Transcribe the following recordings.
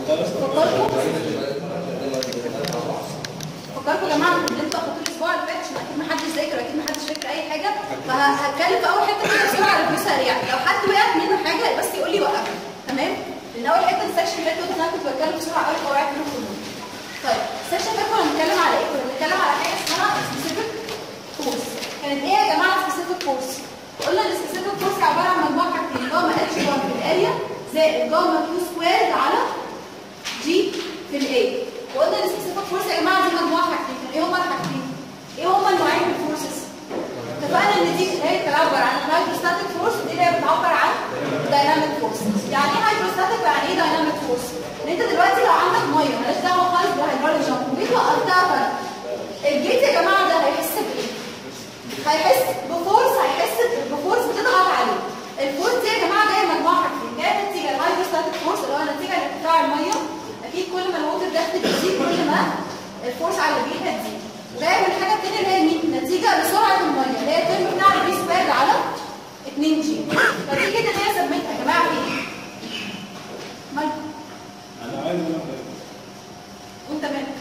فكركم فكركم يا جماعه ان انتوا اخدتوا الاسبوع اللي فات عشان اكيد محدش ذاكر واكيد محدش فاكر اي حاجه فهتكلم في اول حته كده بسرعه على ريفيو سريع لو حد وقعت منه حاجه بس يقول لي وقفها تمام لان اول حته السكشن اللي فات انا كنت بتكلم بسرعه قوي فوقعت منه كلهم طيب السكشن اللي فات كنا بنتكلم على ايه؟ كنا بنتكلم على حاجه اسمها سبيسيفيك فورس كانت ايه يا جماعه سبيسيفيك فورس؟ قلنا ان السبيسيفيك فورس عباره عن مجموعه حاجتين جاما اتش 1 في الاريا زائد جاما كيو سكويرد على جي في الاي وقلنا ان السبيسيفيك فورس يا جماعه دي مجموعه حاجتين كان ايه هما الحاجتين؟ ايه هما النوعين من الفورسز؟ اتفقنا ان دي اللي هي بتعبر عن هايدروستاتيك فورس ودي اللي هي بتعبر عن دايناميك فورس يعني ايه هايدروستاتيك ويعني ايه دايناميك فورس؟ ان انت دلوقتي لو عندك ميه مالهاش دعوه خالص بالهيدروليك جامب وجيت وقفتها فرق الجيت يا جماعه ده هيحس بايه؟ هيحس بفورس هيحس بفورس بتضغط عليه الفورس دي يا جماعه جايه من مجموعه حاجتين جايه نتيجه الهايدروستاتيك فورس اللي هو نتيجه لارتفاع الميه اكيد كل ما الووتر ديبث بيزيد كل ما الفورس على الجيت هتزيد وجايه من الحاجه الثانيه اللي هي مين؟ نتيجه لسرعه الميه اللي هي الترم بتاع البي سكوير على 2 جي فدي كده اللي هي سميتها يا جماعه ايه؟ مالكم؟ انا عايز انا وانت مالك؟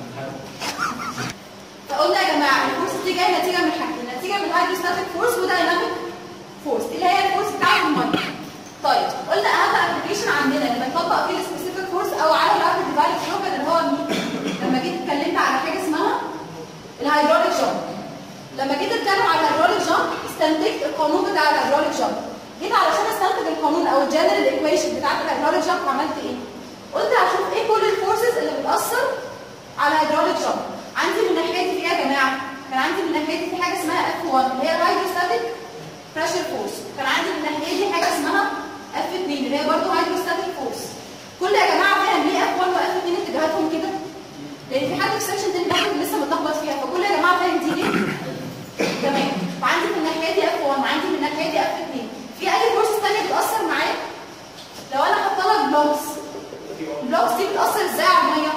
فقلنا يا جماعه الفورس دي جايه نتيجه من حاجتين نتيجه من هايدروستاتيك فورس ودايناميك فورس اللي هي الفورس بتاعت الميه طيب قلنا اهم ابلكيشن عندنا لما نطبق فيه السبيسيفيك فورس او على الرابid ديفايد فلوكن اللي هو مين لما جيت اتكلمت على حاجه اسمها الهيدروليك جامب لما جيت اتكلم على الهيدروليك جامب استنتجت القانون بتاع الهيدروليك جامب جيت علشان استنتج القانون او الجنرال ايكويشن بتاعت الهيدروليك جامب عملت ايه قلت هشوف ايه كل الفورسز اللي بتاثر على الهيدروليك جامب عندي من ناحيتي في ايه يا جماعه كان عندي من ناحيتي في حاجه اسمها اف 1 اللي هي الهيدروستاتيك بريشر فورس كان عندي من ناحيتي حاجه اسمها اف 2 اللي هي برضه هيدروستاتيك فورس كل يا جماعه فاهم ليه اف 1 واف 2 اتجاهاتهم كده لان في حد في سكشن تاني برضه لسه متلخبط فيها فكل يا جماعه فاهم دي ليه تمام وعندي من ناحيتي اف 1 وعندي من ناحيتي اف 2 في اي فورس ثانيه بتاثر معايا لو انا حاطه لك بلوكس البلوكس دي بتاثر ازاي على الميه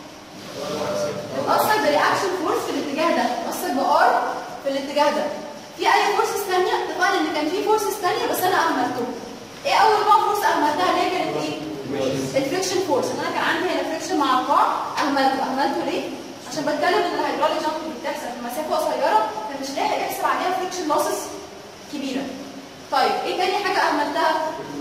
بتاثر برياكشن فورس في الاتجاه ده بتاثر بار في الاتجاه ده في اي فورسز ثانيه اتفقنا ان كان في فورسز ثانيه بس انا اهملتهم ايه اول نوع فورس اهملتها اللي هي كانت ايه الفريكشن فورس ان انا كان عندي هنا فريكشن مع القاع اهملته اهملته ليه عشان بتكلم ان الهيدروليك جامب اللي بتحصل في مسافه قصيره فمش لاحق يحسب عليها فريكشن لوسز كبيره طيب ايه تاني حاجه اهملتها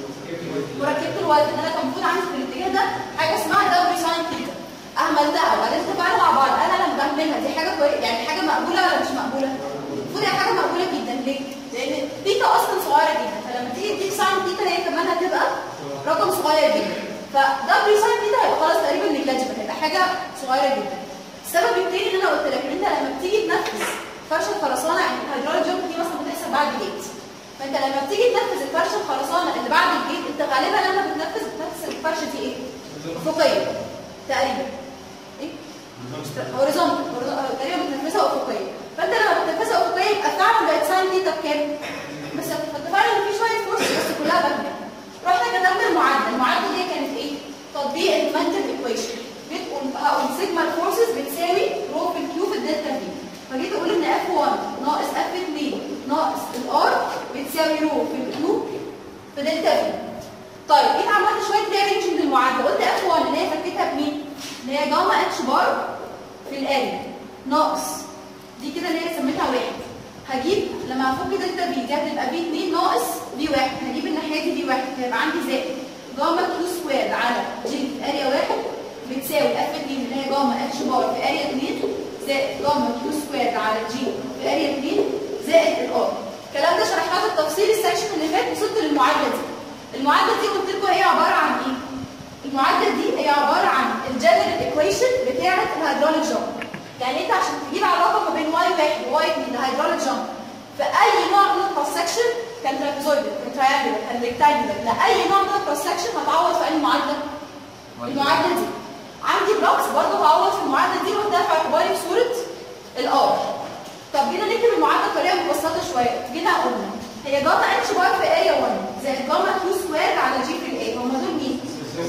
وركبت الوزن ان انا كان المفروض عندي في الاتجاه ده حاجه اسمها دبليو ساين ثيتا اهملتها وبعدين اتفقنا مع بعض انا لما بهملها دي حاجه كويسه يعني حاجه مقبوله ولا مش مقبوله؟ المفروض هي حاجه مقبوله جدا ليه؟ لان ثيتا اصلا صغيره جدا فلما تيجي تديك ساين ثيتا هي كمان هتبقى رقم صغير جدا فدبليو ساين ثيتا هيبقى خلاص تقريبا نيجليجبل هيبقى حاجه صغيره جدا السبب التاني اللي انا قلت لك ان انت لما بتيجي تنفذ فرشه الخرسانه يعني الهيدروليك جامب دي مثلا بتحصل بعد جيت فانت لما بتيجي تنفذ الفرشه الخرسانه اللي بعد الجيت انت غالبا لما بتنفذ بتنفذ الفرشه دي ايه؟ افقيه تقريبا ايه؟ هوريزونتال تقريبا بتنفذها افقيه فانت لما بتنفذها افقيه يبقى فعلا بقت ساين ثيتا بكام؟ بس اتفقنا ان في شويه فورس بس كلها بهمه رحنا كتبنا المعادله المعادله دي كانت ايه؟ تطبيق المنتل ايكويشن جيت هقول سيجما الفورسز بتساوي رو في الكيو في الدلتا في فجيت اقول ان اف 1 ناقص اف 2 ناقص الار بتساوي رو في الكيو في دلتا في طيب جيت عملت شويه ريارينجنج للمعادله قلت اف 1 اللي هي فكيتها بمين؟ اللي هي جاما اتش بار في الاريا ناقص دي كده اللي هي سميتها واحد هجيب لما هفك دلتا بي دي هتبقى بي 2 ناقص بي 1 هجيب الناحيه دي بي 1 هيبقى عندي زائد جاما كيو سكوير على جي في اريا 1 بتساوي اف 2 اللي هي جاما اتش بار في اريا 2 زائد جاما كيو سكوير على جي في اريا 2 زائد الار الكلام ده شرحناه بالتفصيل السكشن اللي فات وصلت للمعادله دي المعادله دي قلت لكم هي عباره عن ايه المعادله دي هي عباره عن الجنرال ايكويشن بتاعه الهيدروليك جامب يعني انت عشان تجيب علاقه ما بين واي واحد وواي 2 ده هيدروليك جامب في اي نوع من الكروس سكشن كان ترابيزويدال كان تراينجلر كان ريكتانجلر لاي نوع من الكروس سكشن هتعوض في اي معادله المعادله دي عندي بلوكس برضه هعوض في المعادله دي واخدها في اعتباري في صوره الار طب جينا نكتب المعادله بطريقه مبسطه شويه جينا قلنا هي جاما اتش بار في اريا 1 زائد جاما كيو سكوير على جي في الاي هم دول مين؟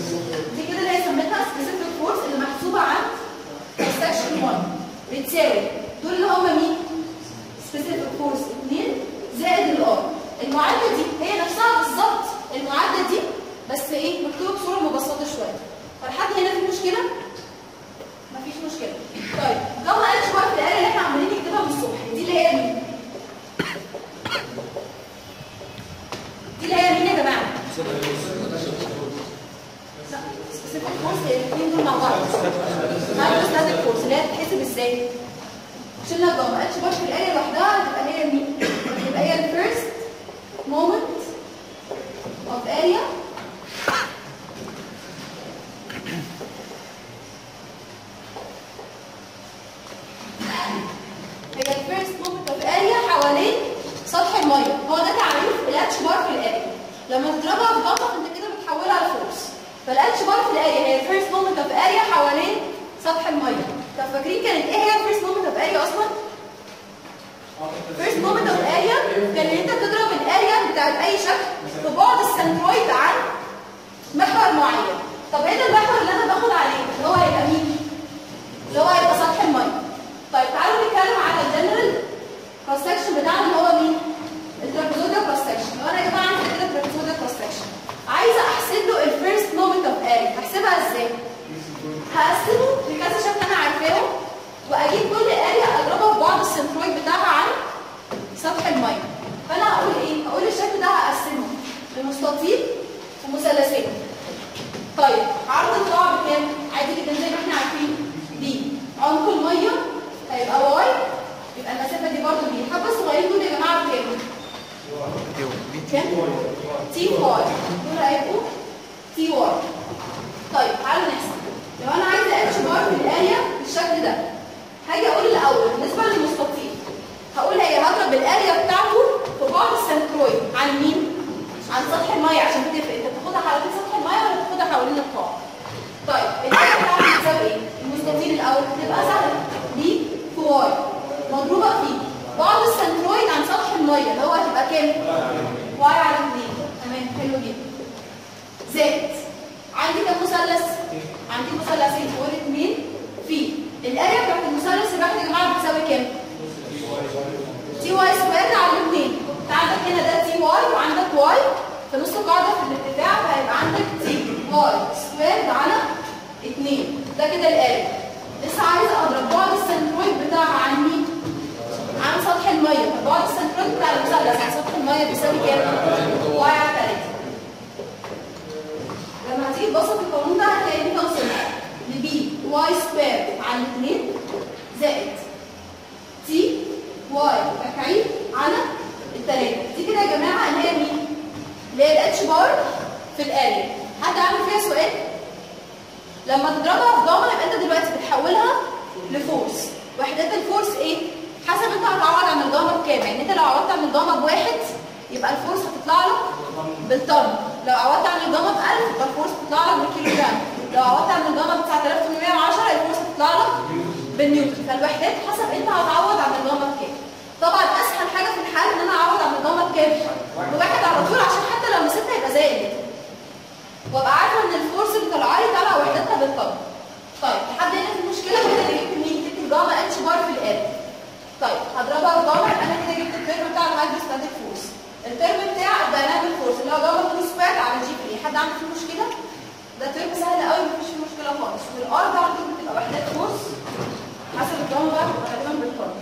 دي كده اللي هي سميتها سبيسيفيك فورس اللي محسوبه عن سكشن 1 بتساوي دول اللي هم مين؟ سبيسيفيك فورس 2 زائد الار المعادله دي هي نفسها بالظبط المعادله دي بس ايه مكتوبه بصوره مبسطه شويه فلحد لا سبيسيفيك فورس هي الاثنين دول مع بعض هايدروستاتيك فورس اللي هي بتتحسب ازاي؟ شلنا الجاما اتش بار في الاريا لوحدها تبقى هي مين؟ تبقى هي الفيرست مومنت اوف اريا هي الفيرست مومنت اوف اريا حوالين سطح الميه هو ده تعريف الاتش بار في الاريا لما تضربها في ضغط انت كده بتحولها لفورس فالاتش بار في الاريا هي الفيرست مومنت اوف اريا حوالين سطح الميه طب فاكرين كانت ايه هي الفيرست مومنت اوف اريا اصلا فيرست مومنت اوف اريا كان ان انت بتضرب الاريا بتاعت اي شكل في بعد السنترويد عن محور معين طب ايه ده المحور اللي انا باخد عليه اللي هو هيبقى مين اللي هو هيبقى سطح الميه طيب تعالوا نتكلم على الجنرال كروس سكشن بتاعنا اللي هو مين الترابيزويدا كروس سكشن لو انا يا جماعه عندي كده ترابيزويدا كروس سكشن عايزه احسب له الفيرست مومنت اوف اريا هحسبها ازاي هقسمه لكذا شكل انا عارفاه واجيب كل اريا اضربها في بعض السنترويد بتاعها عن سطح الميه فانا هقول ايه هقول الشكل ده هقسمه لمستطيل ومثلثين طيب عرض القاع بكام عادي جدا زي ما احنا عارفين دي عمق الميه هيبقى واي يبقى المسافه دي برضه دي حبه صغيرين دول يا جماعه بكام كام تي واي دول هيبقوا تي واي طيب تعالوا نحسب لو انا عايزه اتش بار في الاريا بالشكل ده هاجي اقول الاول بالنسبه للمستطيل هقول هي هضرب الاريا بتاعته في بعد السنترويد عن مين عن سطح الميه عشان بتفرق انت بتاخدها حوالين سطح الميه ولا بتاخدها حوالين القاع طيب الاريا بتاعتي بتساوي ايه المستطيل الاول هتبقى سهله دي في واي مضروبه في بعد السنترويد عن سطح الميه اللي هو هتبقى كام واي على 2 تمام حلو جدا زائد عندي كام مثلث عندي مثلثين فوق الاثنين في الاريا بتاعت المثلث الواحد يا جماعه بتساوي كام تي واي سكوير على الاثنين انت عندك هنا ده تي واي وعندك واي في نص القاعده في الارتفاع فهيبقى عندك تي واي سكوير على 2 ده كده الاريا لسه عايزه اضرب بعد السنترويد بتاعها عن مين عن سطح الميه بعد السنترويد بتاع المثلث عن سطح الميه بيساوي كام واي على 3 لما هتيجي تبسط القانون ده هتلاقي انت وصلت لبي واي سكوير على 2 زائد تي واي تكعيب على الثلاثة دي كده يا جماعة اللي هي مين؟ اللي هي الاتش بار في الاريا حد عامل فيها سؤال؟ لما تضربها في ضامة يبقى انت دلوقتي بتحولها لفورس وحدات الفورس ايه؟ حسب انت هتعوض عن الضامة بكام يعني انت لو عوضت عن الضامة بواحد يبقى الفورس هتطلع لك بالطن لو عوضت عن الضامة ب 1000 يبقى الفورس تطلع لك بالكيلو جرام لو عوضت عن الضامة ب 9810 الفورس هتطلع لك بالنيوتن فالوحدات حسب انت هتعوض عن الضامة بكام طبعا اسهل حاجه في الحال ان انا اعوض عن الضامه بكام بواحد على طول عشان حتى لو نسيتها يبقى زي اللي وابقى عارفه ان الفورس اللي طالعه لي طالعه وحدتها بالطن طيب لحد هنا في مشكله كده اللي جبت مين جبت الجاما اتش بار في الاريا طيب هضربها في جاما يبقى انا كده جبت الترم بتاع الهايدروستاتيك فورس الترم بتاع الدايناميك فورس اللي هو جاما 2 سكوير على جي بي حد عنده فيه مشكله ده ترم سهل قوي مفيش فيه مشكله خالص والار ده على طول بتبقى وحدات فورس حسب الجاما بقى غالبا بالطن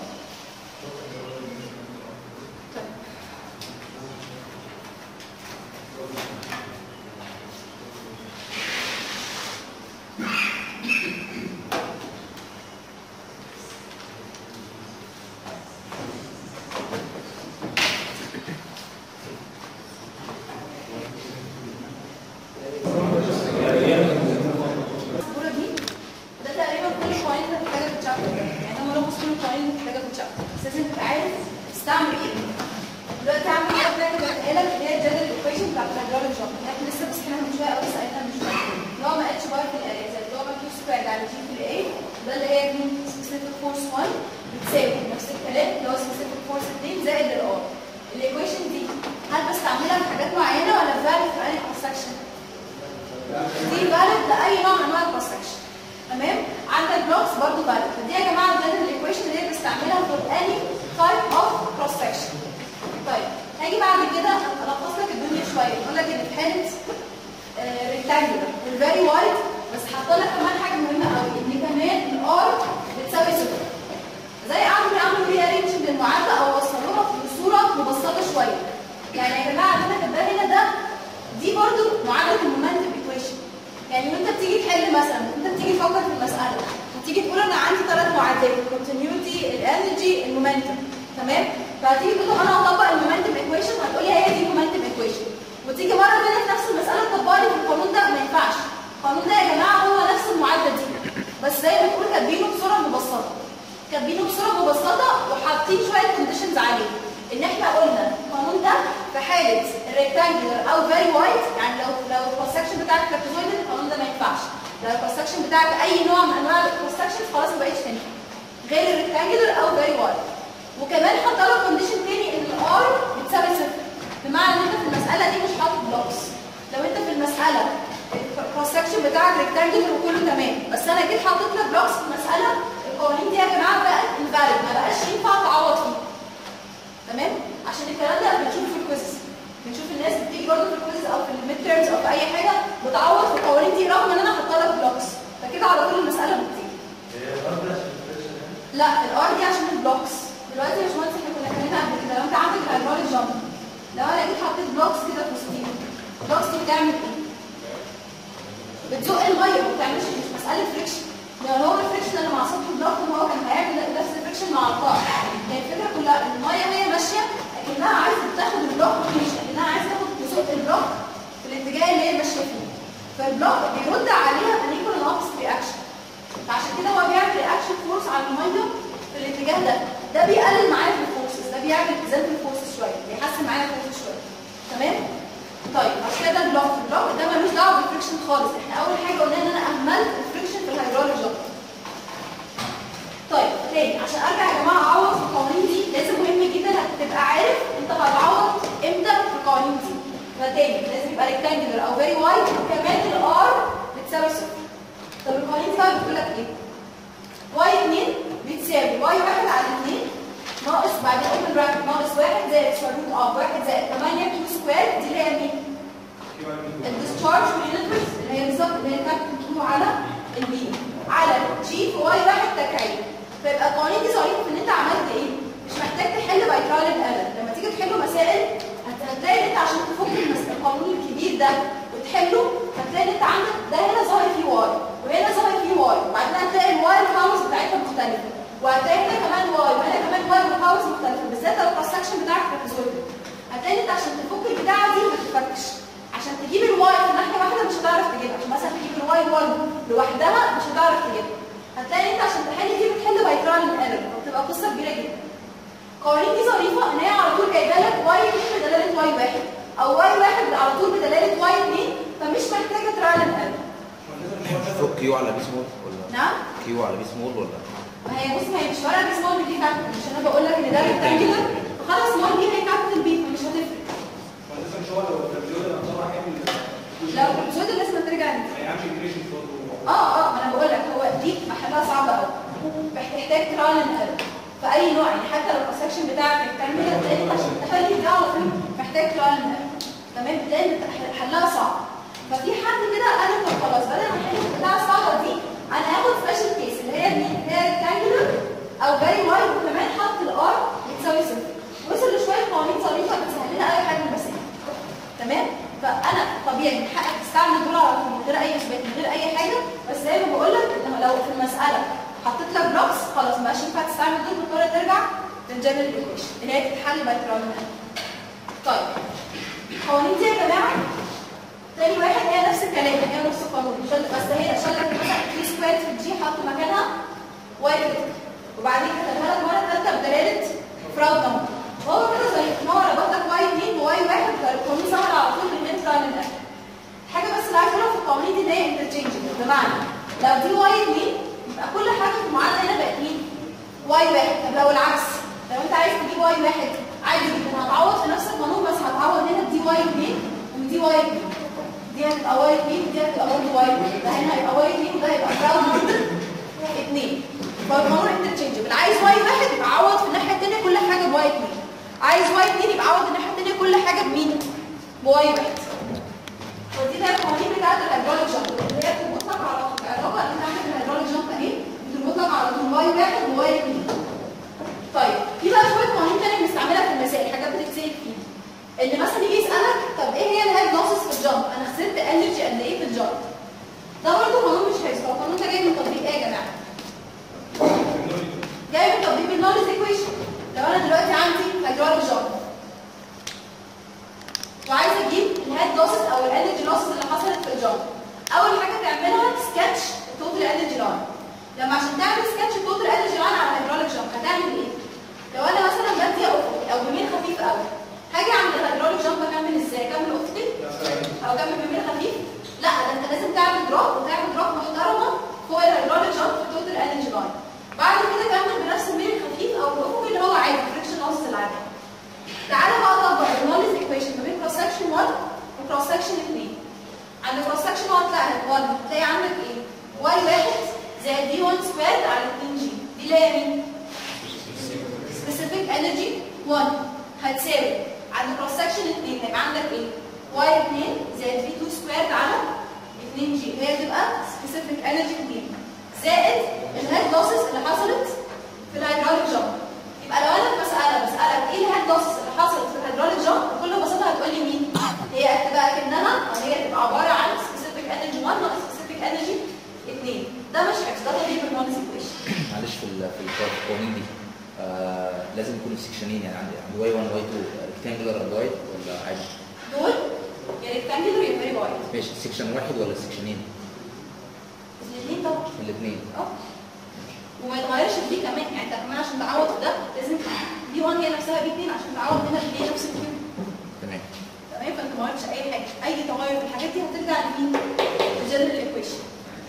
الصورة دي ده تقريبا كل القوانين اللي محتاجه تتشابك يعني انا ملخص كل القوانين اللي محتاجه تتشابك بس لازم تبقى عارف تستعمل ايه دلوقتي هعمل ايه بقى اللي بتقالك اللي هي الجدول الايكويشن بتاعت الهيدروليك جامب احنا لسه بسحناها من شويه او سالتها من شويه اللي هو ما اتش بار في الاريا زائد اللي هو ما كيو سكوير على جي في الاي ده اللي هي مين سبيسيفيك فورس 1 بتساوي نفس الكلام اللي هو سبيسيفيك فورس 2 زائد الار الايكويشن دي هل بستعملها في حاجات معينه ولا فاليد في اي كونستراكشن؟ دي فاليد لاي نوع من انواع الكونستراكشن تمام عندك بلوكس برضه فاليد فدي يا جماعه الجدول الايكويشن اللي هي بستعملها في اني تايب اوف كروس سكشن طيب هاجي بعد كده الخص لك الدنيا شويه اقول لك ان في حاله ريكتانجولار الفيري وايد بس حاطه لك كمان حاجه مهمه قوي ان كمان الار بتساوي صفر زي اعمل اعمل ري ارينج للمعادله او اوصلوها بصوره مبسطه شويه يعني يا جماعه اللي انا كاتباه هنا ده دي برضو معادله المومنتم ايكويشن يعني وانت بتيجي تحل مثلا انت بتيجي تفكر في المساله هتيجي تقول انا عندي ثلاث معادلات الكونتينيوتي الانرجي المومنتم تمام فهتيجي تقول طب انا هطبق المومنتم ايكويشن هتقولي هي دي المومنتم ايكويشن وتيجي مره ثانيه في نفس المساله تطبقي في القانون ده ما ينفعش القانون ده يا جماعه هو نفس المعادله دي بس زي ما تقول كاتبينه بصوره مبسطه كاتبينه بصوره مبسطه وحاطين شويه كونديشنز عليه ان احنا قلنا القانون ده في حاله الريكتانجلر او فيري وايد يعني لو لو الكروس سكشن بتاعك تراكتوزويد القانون ده ما ينفعش لو الكروس سكشن بتاعك اي نوع من انواع الكروس سكشن خلاص ما بقتش تنفع غير الريكتانجلر او فيري وايد وكمان حاطه له كونديشن تاني ان الار بتساوي صفر بمعنى ان انت في المساله دي مش حاطط بلوكس لو انت في المساله الكروس سكشن بتاعك ريكتانجلر وكله تمام بس انا جيت حاطط لك بلوكس في المساله القوانين دي يا جماعه بقت انفاليد ما بقاش ينفع تعوض فيه تمام عشان الكلام ده بنشوفه في الكويزز بنشوف الناس بتيجي برضه في الكويزز او في الميد تيرمز او في اي حاجه بتعوض في القوانين دي رغم ان انا حاطه لك بلوكس فكده على طول المساله بتطير لا الار دي عشان البلوكس دلوقتي يا باشمهندس احنا كنا اتكلمنا قبل كده لو انت عندك الهيدروليك جامب لو انا جيت حطيت بلوكس كده في وسطيهم البلوكس دي بتعمل ايه؟ بتزق الميه ما بتعملش مش مساله فريكشن يعني هو الفريكشن اللي مع سطح البلوك ما هو كان هيعمل نفس الفريكشن مع القاع يعني الفكره كلها ان الميه وهي ماشيه اكنها عايزه تاخد البلوك وتمشي اكنها عايزه تاخد تزق البلوك في الاتجاه اللي هي ماشيه فيه فالبلوك بيرد عليها ان ايكوال اوبس رياكشن فعشان كده هو بيعمل رياكشن فورس على الميه في الاتجاه ده ده بيقلل معايا في الفورسز ده بيعمل اتزان في الفورسز شويه بيحسن معايا الفورسز شويه تمام طيب عشان كده البلوك البلوك ده ملوش دعوه بالفريكشن خالص احنا اول حاجه قلنا ان انا اهملت الفريكشن في الهيدروليك جوب طيب تاني عشان ارجع يا جماعه اعوض في القوانين دي لازم مهم جدا انك تبقى عارف انت هتعوض امتى في القوانين دي فتاني لازم يبقى ريكتانجلر او فيري وايد وكمان الار بتساوي صفر طب القوانين دي بقى بتقول لك ايه؟ واي 2 بتساوي واي 1 على 2 ناقص بعدين اوبن براكت ناقص 1 زائد سكوير روت اوف 1 زائد 8 كيو سكوير دي اللي هي مين؟ الديسشارج واليونترز اللي هي بالظبط اللي هي كابتن كيو على البي على جي في واي 1 تكعيب فيبقى القوانين دي ظريفه في ان انت عملت ايه؟ مش محتاج تحل باي ترايل اند ايرور لما تيجي تحلوا مسائل هت- هتلاقي ان انت عشان تفك المس- القانون الكبير ده وتحله هتلاقي ان انت عندك ده هنا ظاهر فيه واي وهنا ظاهر فيه واي وبعدين هتلاقي الواي والهاوس بتاعتها مختلفه وهتلاقي هنا كمان واي وهنا كمان واي والهاوس مختلفه بالذات لو الكروس سكشن بتاعك ترابيزويد هتلاقي ان انت عشان تفك البتاعه دي ما تتفكش عشان تجيب الواي في ناحيه واحده مش هتعرف تجيبها عشان مثلا تجيب الواي 1 لوحدها مش هتعرف تجيبها هتلاقي ان انت عشان تحل دي بتحل باي ترايل اند ايرور فبتبقى قصه كبيره جدا القوانين دي ظريفه ان هي على طول جايبه لك واي 2 بدلاله واي 1 او واي 1 على طول بدلاله واي 2 فمش محتاجه ترايل اند ايرور فوق كيو على بي سمول ولا نعم كيو على بي سمول ولا ما هي بص ما هي مش فارقه بس مول دي كابيتال مش انا بقول لك ان ده ريكتانجلر فخلاص مول دي هي كابيتال بي فمش هتفرق لازم شو لو التلفزيون اللي طلع حامل لو الابيسود لازم ترجع لي ما يعملش انجريشن برضه اه اه ما انا بقول لك هو دي محلها صعبه قوي بتحتاج ترايل اند ايرور في اي نوع يعني حتى لو السكشن بتاعك ريكتانجلر تلاقي انت عشان تحل ده على طول محتاج ترايل اند ايرور تمام تلاقي ان حلها صعب ففي حد كده قال لك طب خلاص بدل ما احل البتاعه الصعبه دي انا هاخد سبيشال كيس اللي هي مين؟ اللي هي ريكتانجلر او فيري وايد وكمان حط الار بتساوي صفر وصل لشويه قوانين ظريفه بتسهل لنا اي حاجه بس تمام فانا طبيعي من حقك تستعمل دول على طول من غير اي اثبات من غير اي حاجه بس زي ما بقول لك ان لو في المساله حطيت لك بلوكس خلاص ما بقاش ينفع تستعمل دول بتضطر ترجع للجنرال ايكويشن اللي هي تتحل باي ترايل طيب القوانين دي يا جماعه تاني واحد هي نفس الكلام هي نفس القانون شل بس هي شلت مثلا تي سكوير في الجي حط مكانها واي كريتيكال وبعدين كتبها لك مره ثالثه بدلاله فراود نمبر هو كده زي ما هو ربط لك واي 2 وواي 1 القانون سهل على طول من انت من ده حاجه بس اللي عايز اقولها في القوانين دي ان هي انترتشينجبل بمعنى لو دي واي 2 يبقى كل حاجه في المعادله هنا بقت مين؟ واي 1 طب لو العكس لو انت عايز تجيب واي 1 عادي جدا هتعوض في نفس القانون بس هتعوض هنا دي واي 2 ودي واي 2 دي هتبقى واي 2 ودي هتبقى برضه واي 2 ده هنا هيبقى واي 2 وده هيبقى براون نمبر 2 فالقانون انترتشينجبل عايز واي 1 يبقى عوض في الناحيه الثانيه كل حاجه بواي 2 عايز واي 2 يبقى عوض الناحيه الثانيه كل حاجه بمين؟ بواي 1 ودي ده القوانين بتاعت الهيدروليك جامب اللي هي بتربط لك على طول العلاقه اللي ناحيه الهيدروليك جامب اهي بتربط لك على طول واي 1 وواي 2 طيب في بقى شويه قوانين ثانيه بنستعملها في المسائل حاجات بتتسال فيها ان مثلا يجي يسالك طب ايه هي الهيد لوسز في الجامب ده جاي من تطبيق ايه يا جماعه جاي من تطبيق النولج ايكويشن لو انا دلوقتي عندي هيدروليك جامب وعايزه اجيب الهيد لوسز او الانرجي لوسز اللي حصلت في الجامب اول حاجه تعملها سكتش التوتال انرجي لاين لما عشان تعمل سكتش التوتال انرجي لاين على الهيدروليك جامب هتعمل ايه لو انا مثلا بدي افقي او بميل خفيف قوي هاجي عند الهيدروليك جامب اكمل ازاي اكمل افقي او اكمل بميل خفيف لا ده انت لازم تعمل دروب وتعمل دروب محترمه فوق الهيدروليك جامب في التوتال انرجي لاين بعد كده كمل بنفس الميل الخفيف او الافقي اللي هو عادي فريكشن لوسز العادي تعالى بقى اطبق النولج ايكويشن ما بين كروس سكشن 1 وكروس سكشن 2 عند كروس سكشن 1 تلاقي 1 تلاقي عندك ايه؟ واي واحد زائد دي 1 سكويرد على 2 جي دي اللي هي مين؟ سبيسيفيك انرجي 1 هتساوي عند كروس سكشن 2 هيبقى عندك ايه؟ واي 2 زائد في 2 سكويرد على 2 جي هي تبقى سبيسيفيك انرجي 2 زائد الهيد لوسز اللي حصلت في الهيدروليك جامب يبقى لو انا في مساله بسالك ايه الهيد لوسز اللي حصلت في الهيدروليك جامب بكل بساطه هتقول لي مين؟ هي هتبقى كانها او هي تبقى عباره عن سبيسيفيك انرجي 1 ناقص سبيسيفيك انرجي 2 ده مش حفظ ده تطبيق النولج ايكويشن معلش في ال- في القوا- القوانين دي آه لازم يكونوا سكشنين يعني عندي عند واي 1 واي 2 ريكتانجلر ولا وايد ولا عادي دول يا ريكتانجلر يا فيري وايد ماشي سكشن واحد ولا سكشنين الاثنين طبعا الاثنين اه وما يتغيرش في دي كمان يعني انت كمان عشان تعوض في ده لازم دي 1 هي نفسها بي 2 عشان تعوض هنا في دي نفس الكيو تمام تمام فانت ما غيرتش اي حاجه اي تغير في الحاجات دي هترجع لمين؟ الجنرال ايكويشن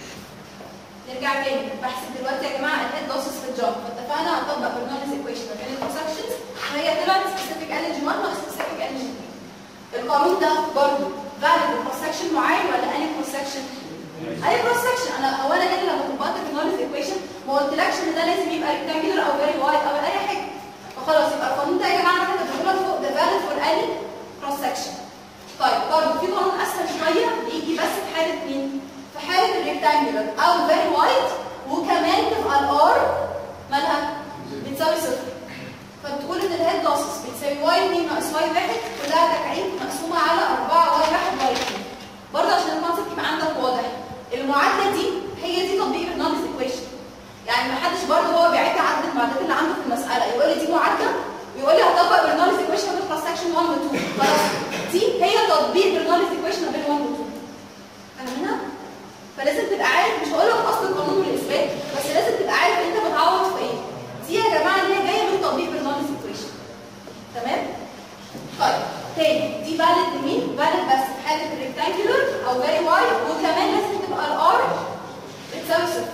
نرجع تاني بحسب دلوقتي يا جماعه الهيد لوسز في الجوب فاتفقنا هنطبق برنامج ايكويشن ما بين الكونسكشنز وهي طلعت سبيسيفيك انرجي 1 ناقص سبيسيفيك انرجي 2 القانون ده برضه فاليد لكونسكشن معين ولا اني كونسكشن؟ اي كروس سكشن انا هو انا هنا لما طبقت النولج ايكويشن ما قلتلكش ان ده لازم يبقى ريكتانجلر او فيري وايد او اي حاجه فخلاص يبقى القانون ده يا جماعه احنا بنقوله فوق ده فاليد فور اني كروس سكشن طيب برضه في قانون اسهل شويه يجي بس في حاله مين؟ في حاله الريكتانجلر او فيري وايد وكمان تبقى الار مالها؟ بتساوي صفر فبتقول ان الهيد لوسز بتساوي واي 2 ناقص واي 1 كلها تكعيب مقسومه على 4 واي 1 واي 2 برضه عشان الكونسيبت يبقى عندك واضح المعادله دي هي دي تطبيق النولج ايكويشن يعني ما حدش برضه هو بيعد عدد المعادلات اللي عنده في المساله يقول لي دي معادله ويقول لي هطبق بالنولج ايكويشن بين كروس سكشن 1 و 2 خلاص دي هي تطبيق بالنولج ايكويشن بين 1 و 2 فاهمينها؟ فلازم تبقى عارف مش هقول لك اصل القانون والاثبات بس لازم تبقى عارف انت بتعوض في ايه دي يا جماعه اللي هي جايه من تطبيق بالنولج ايكويشن تمام؟ طيب تاني دي فاليد لمين؟ فاليد بس في حاله الريكتانجلر او فيري وايد وكمان لازم تبقى الار بتساوي صفر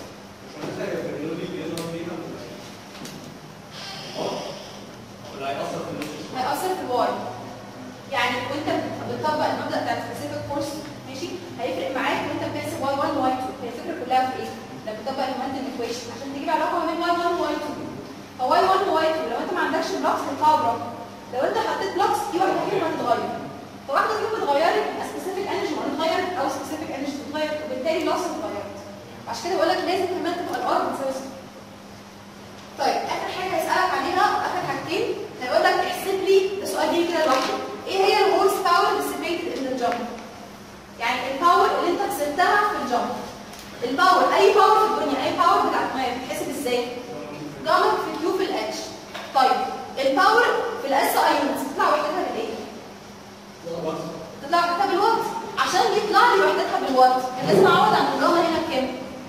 ولا هيأثر في النص هيأثر في الواي يعني وانت بتطبق المبدأ بتاع السبيسيفيك فورس ماشي هيفرق معاك وانت بتحسب واي 1 وواي 2 هي الفكره كلها في ايه؟ لما بتطبق المومنتم ايكويشن عشان تجيب علاقه ما بين واي 1 وواي 2 فواي 1 وواي 2 لو انت ما عندكش بلوكس هيطلعوا بلوك لو انت حطيت بلوكس في واحده فيهم هتتغير فواحده فيهم اتغيرت يبقى سبيسيفيك انرجي اتغيرت او سبيسيفيك انرجي اتغيرت وبالتالي لوس اتغيرت عشان كده بقول لك لازم كمان تبقى الار بتساوي صفر طيب اخر حاجه هيسالك عليها اخر حاجتين هيقول لك احسب لي ده سؤال بيجي كده لوحده ايه هي الهورس باور ديسيبيتد ان الجامب يعني الباور اللي انت خسرتها في الجامب الباور اي باور في الدنيا اي باور بتاعت ميه بتتحسب ازاي جاما في كيو في الاتش طيب الباور في الاس اي يونتس تطلع وحدتها بالايه تطلع وحدتها بالوات عشان يطلع لي وحدتها بالوات كان لازم اعوض عن الجاما هنا بكام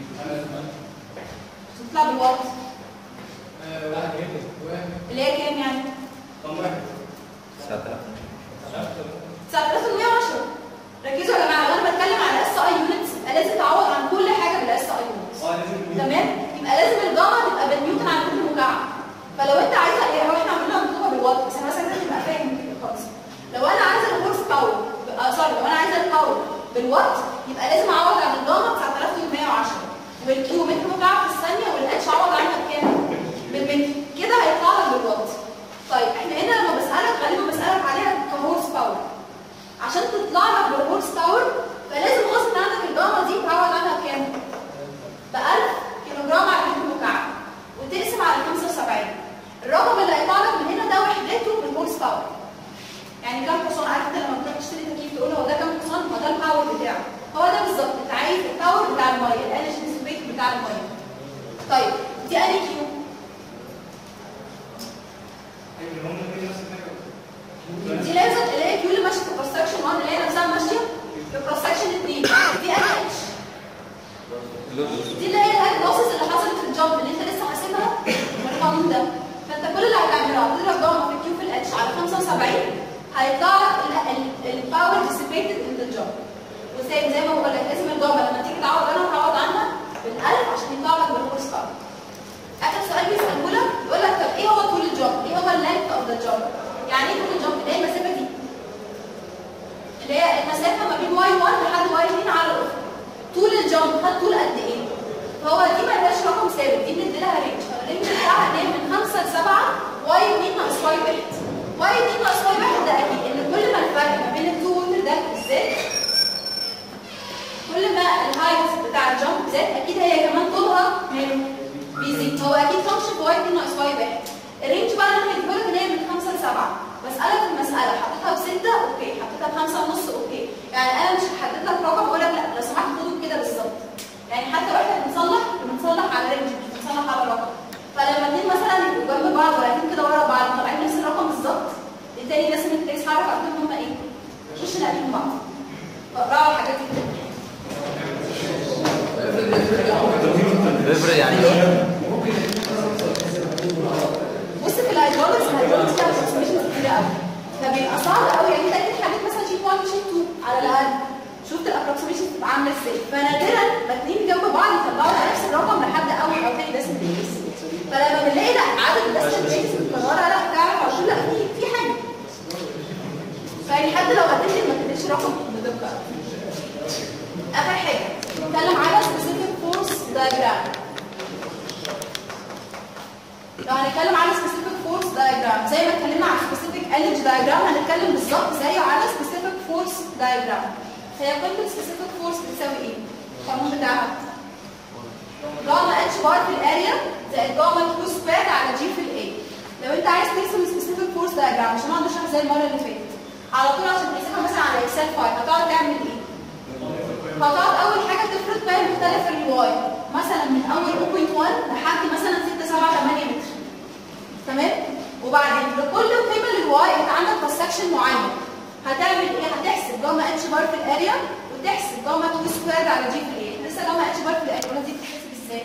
تطلع بالوات اللي هي كام يعني طب واحد 9000 9110 ركزوا يا جماعه لو انا بتكلم على اس اي يونتس يبقى لازم تعوض عن كل حاجه بالاس اي يونتس اه لازم تمام يبقى لازم الجاما تبقى بالنيوتن على كل مكعب فلو انت عايزه ايه هو احنا عاملينها مكتوبه بالوات بس انا مثلا لازم تبقى فاهم الكونسيبت لو انا عايزه الهورس باور اه سوري لو انا عايزه الباور بالوات يبقى لازم اعوض عن الجاما 9810 والكيو متر مكعب في الثانيه والاتش اعوض عنها بكام؟ بالمتر كده هيطلع لك بالوات طيب احنا هنا لما بسالك غالبا بسالك عليها كهورس باور عشان تطلع لك بالهورس باور فلازم غصب عنك الجاما دي تعوض عنها بكام؟ ب 1000 كيلو جرام على متر مكعب وتقسم على 75 الرقم اللي هيطلع لك من هنا ده وحدته بالهورس باور يعني كام حصان عارف انت لما بتروح تشتري تكييف تقول هو ده كام حصان هو ده الباور بتاعه هو ده بالظبط انت عايز الباور بتاع الميه الانرجي دي اللي هي الهايت لوسز اللي حصلت في الجامب اللي انت لسه حاسبها من القانون ده فانت كل اللي هتعمله هتضرب جاما في كيو في الاتش على 75 هيطلع الباور ديسيبيتد ان ذا جامب وزي زي ما بقول لك لازم الجامب لما تيجي تعوض عنها تعوض عنها بالالف عشان يطلع لك بالهورس باور اخر سؤال بيساله لك يقول لك طب ايه هو طول الجامب؟ ايه هو اللينث اوف ذا جامب؟ يعني ايه طول الجامب؟ اللي هي المسافه دي اللي هي المسافه ما بين واي 1 لحد واي 2 على الافق طول الجامب خد طول قد ايه؟ فهو دي ما لهاش رقم ثابت دي بندي لها رينج فالرينج بتاعها ان هي من 5 ل 7 واي 2 ناقص واي 1 واي 2 ناقص واي 1 ده اكيد ان كل ما الفرق ما بين التو ووتر ده زاد كل ما الهايت بتاع الجامب زاد اكيد هي كمان طولها ماله بيزيد هو اكيد فانكشن في واي 2 ناقص واي 1 الرينج بقى اللي انا هديهولك ان هي من 5 ل 7 بسألك في المسألة حطيتها بستة اوكي حطيتها بخمسة ونص اوكي يعني انا مش هحدد لك رقم اقول لك لا لو سمحت خده كده بالظبط يعني حتى واحنا بنصلح بنصلح على رينج مش بنصلح على رقم فلما اتنين مثلا يبقوا جنب بعض ورايحين كده ورا بعض طالعين نفس الرقم بالظبط التاني لازم التريس هعرف اقول هم ايه مش ناقلين بعض فاقراوا الحاجات دي كده بيفرق يعني ايه؟ بص في الهيدروليكس الهيدروليكس فيها ابروكسيميشنز كتير قوي فبيبقى صعب قوي يعني انت اكيد حليت مثلا شيت 1 وشيت 2 على الاقل شفت الابروكسيميشن بتبقى عامله ازاي فنادرا ما اتنين جنب بعض يطلعوا نفس الرقم لحد اول او تاني ديسمال بليس فلما بنلاقي لا عدد الديسمال بليس متكرره لا تعرف على طول لا في في حاجه فيعني حد لو قدمت لي ما تديش رقم بدقه اخر حاجه نتكلم على specific force diagram لو هنتكلم على specific force diagram زي ما اتكلمنا على specific energy diagram هنتكلم بالظبط زيه على specific force diagram هي قيمة specific force بتساوي ايه؟ القانون بتاعها جاما اتش بار في الاريا زائد جاما كيو سكوير على جي في الاي لو انت عايز ترسم specific force diagram عشان اقعد اشرح زي المره اللي فاتت على طول عشان ترسمها مثلا على اكسل فايل هتقعد تعمل ايه؟ هتقعد اول حاجه تفرض قيم مختلفه للواي مثلا من اول 0.1 لحد مثلا 6 7 8 متر تمام وبعدين لكل قيمه للواي انت عندك كروس سكشن معين هتعمل ايه هتحسب جاما اتش بار في الاريا وتحسب جاما كيو سكوير على جي في الايه لسه جاما اتش بار في الاريا ولا دي بتتحسب ازاي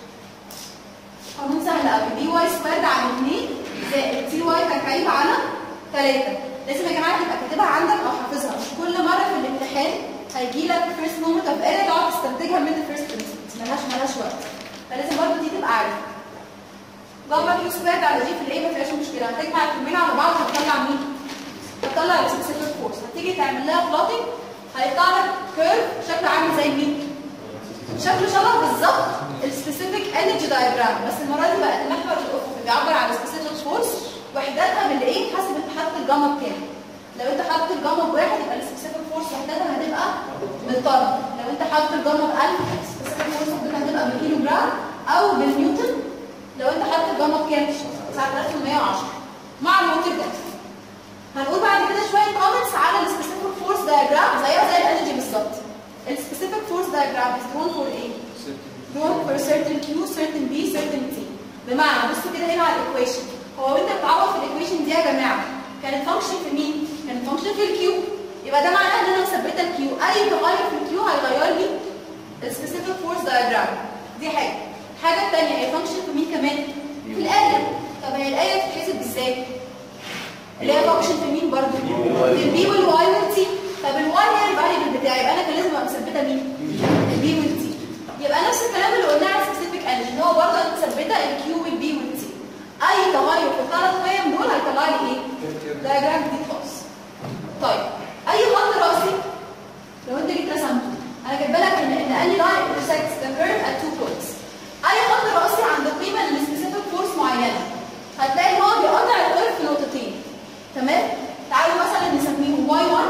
قانون سهل قوي دي واي سكوير على 2 زائد تي واي تكعيب على 3 لازم يا جماعه تبقى كاتبها عندك او حافظها مش كل مره في الامتحان هيجي لك فيرست مومنت اوف اريا تقعد تستنتجها من الفيرست برنسبلز ملهاش ملهاش وقت فلازم برضه دي تبقى عارفه جاما كيو سكوير على جي في الايه ما فيهاش مشكله هتجمع الكمين على بعض هتطلع مين؟ هتطلع السبيسيفيك فورس هتيجي تعمل لها بلوتنج هيطلع لك كيرف شكله عامل زي مين؟ شكله شبه بالظبط السبيسيفيك انرجي دايجرام بس المره دي بقى المحور الافقي بيعبر عن السبيسيفيك فورس وحدتها بالايه؟ حسب انت حاطط الجاما بكام لو انت حاطط الجاما بواحد يبقى السبيسيفيك فورس وحدتها هتبقى بالطن لو انت حاطط الجاما ب 1000 السبيسيفيك فورس وحدتها هتبقى بالكيلو جرام او بالنيوتن لو انت حاطط الجاما بكام 9110 مع الوتر دبس هنقول بعد كده شويه كومنتس على السبيسيفيك فورس دايجرام زيها زي الانرجي بالظبط السبيسيفيك فورس دايجرام is drawn for ايه drawn for certain q certain b certain t بمعنى بصوا كده هنا على الايكويشن هو وانت بتعوض في الايكويشن دي يا جماعه كانت فانكشن في مين كانت فانكشن في الكيو يبقى ده معناه ان انا مثبته الكيو اي تغير في الكيو هيغير لي السبيسيفيك فورس دايجرام دي حاجه الحاجه الثانيه هي فانكشن في مين كمان في الاريا طب هي الاريا بتتحسب ازاي اللي هي فانكشن في مين برضه في البي والواي والتي طب الواي هي الفاريبل بتاعي يبقى انا كان لازم ابقى مثبته مين البي والتي يبقى نفس الكلام اللي قلناه على سبيسيفيك انرجي ان هو برضه انا مثبته الكيو والبي والتي اي تغير في الثلاث قيم دول هيطلع لي ايه دايجرام جديد خالص طيب اي خط راسي لو انت جيت رسمته انا كاتبه لك ان ان اني لاين intersects the curve at two points اي خط راسي عند قيمه لسبيسيفيك فورس معينه هتلاقي ان هو بيقطع الكيرف في نقطتين تمام تعالوا مثلا نسميهم y1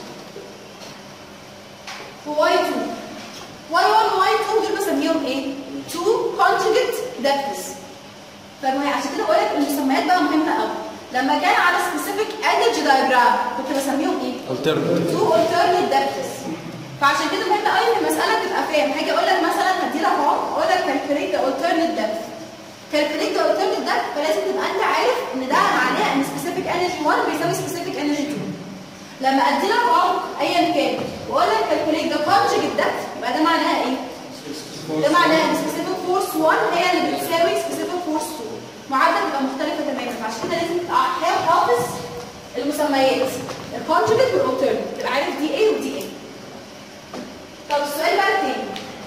و y2 y1 و y2 دول بسميهم ايه two conjugate depths فما عشان كده بقول لك المسميات بقى مهمه قوي لما كان على specific energy diagram كنت بسميهم ايه alternate two alternate depths فعشان كده مهم قوي ان المساله تبقى فاهم هاجي اقول لك مثلا هدي لك اهو اقول لك calculate the alternate depth calculate the alternate depth فلازم تبقى انت عارف ان ده معناه ان specific energy 1 بيساوي specific energy 2 لما ادي لك عمق ايا كان واقول لك calculate the conjugate depth يبقى ده معناها ايه ده معناه ان سبيسيفيك فورس 1 هي اللي بتساوي سبيسيفيك فورس 2 معادله بتبقى مختلفه تماما فعشان كده لازم تبقى حا- حافظ المسميات الكونجوجيت والاوترنت تبقى عارف دي ايه ودي ايه طب السؤال بقى التاني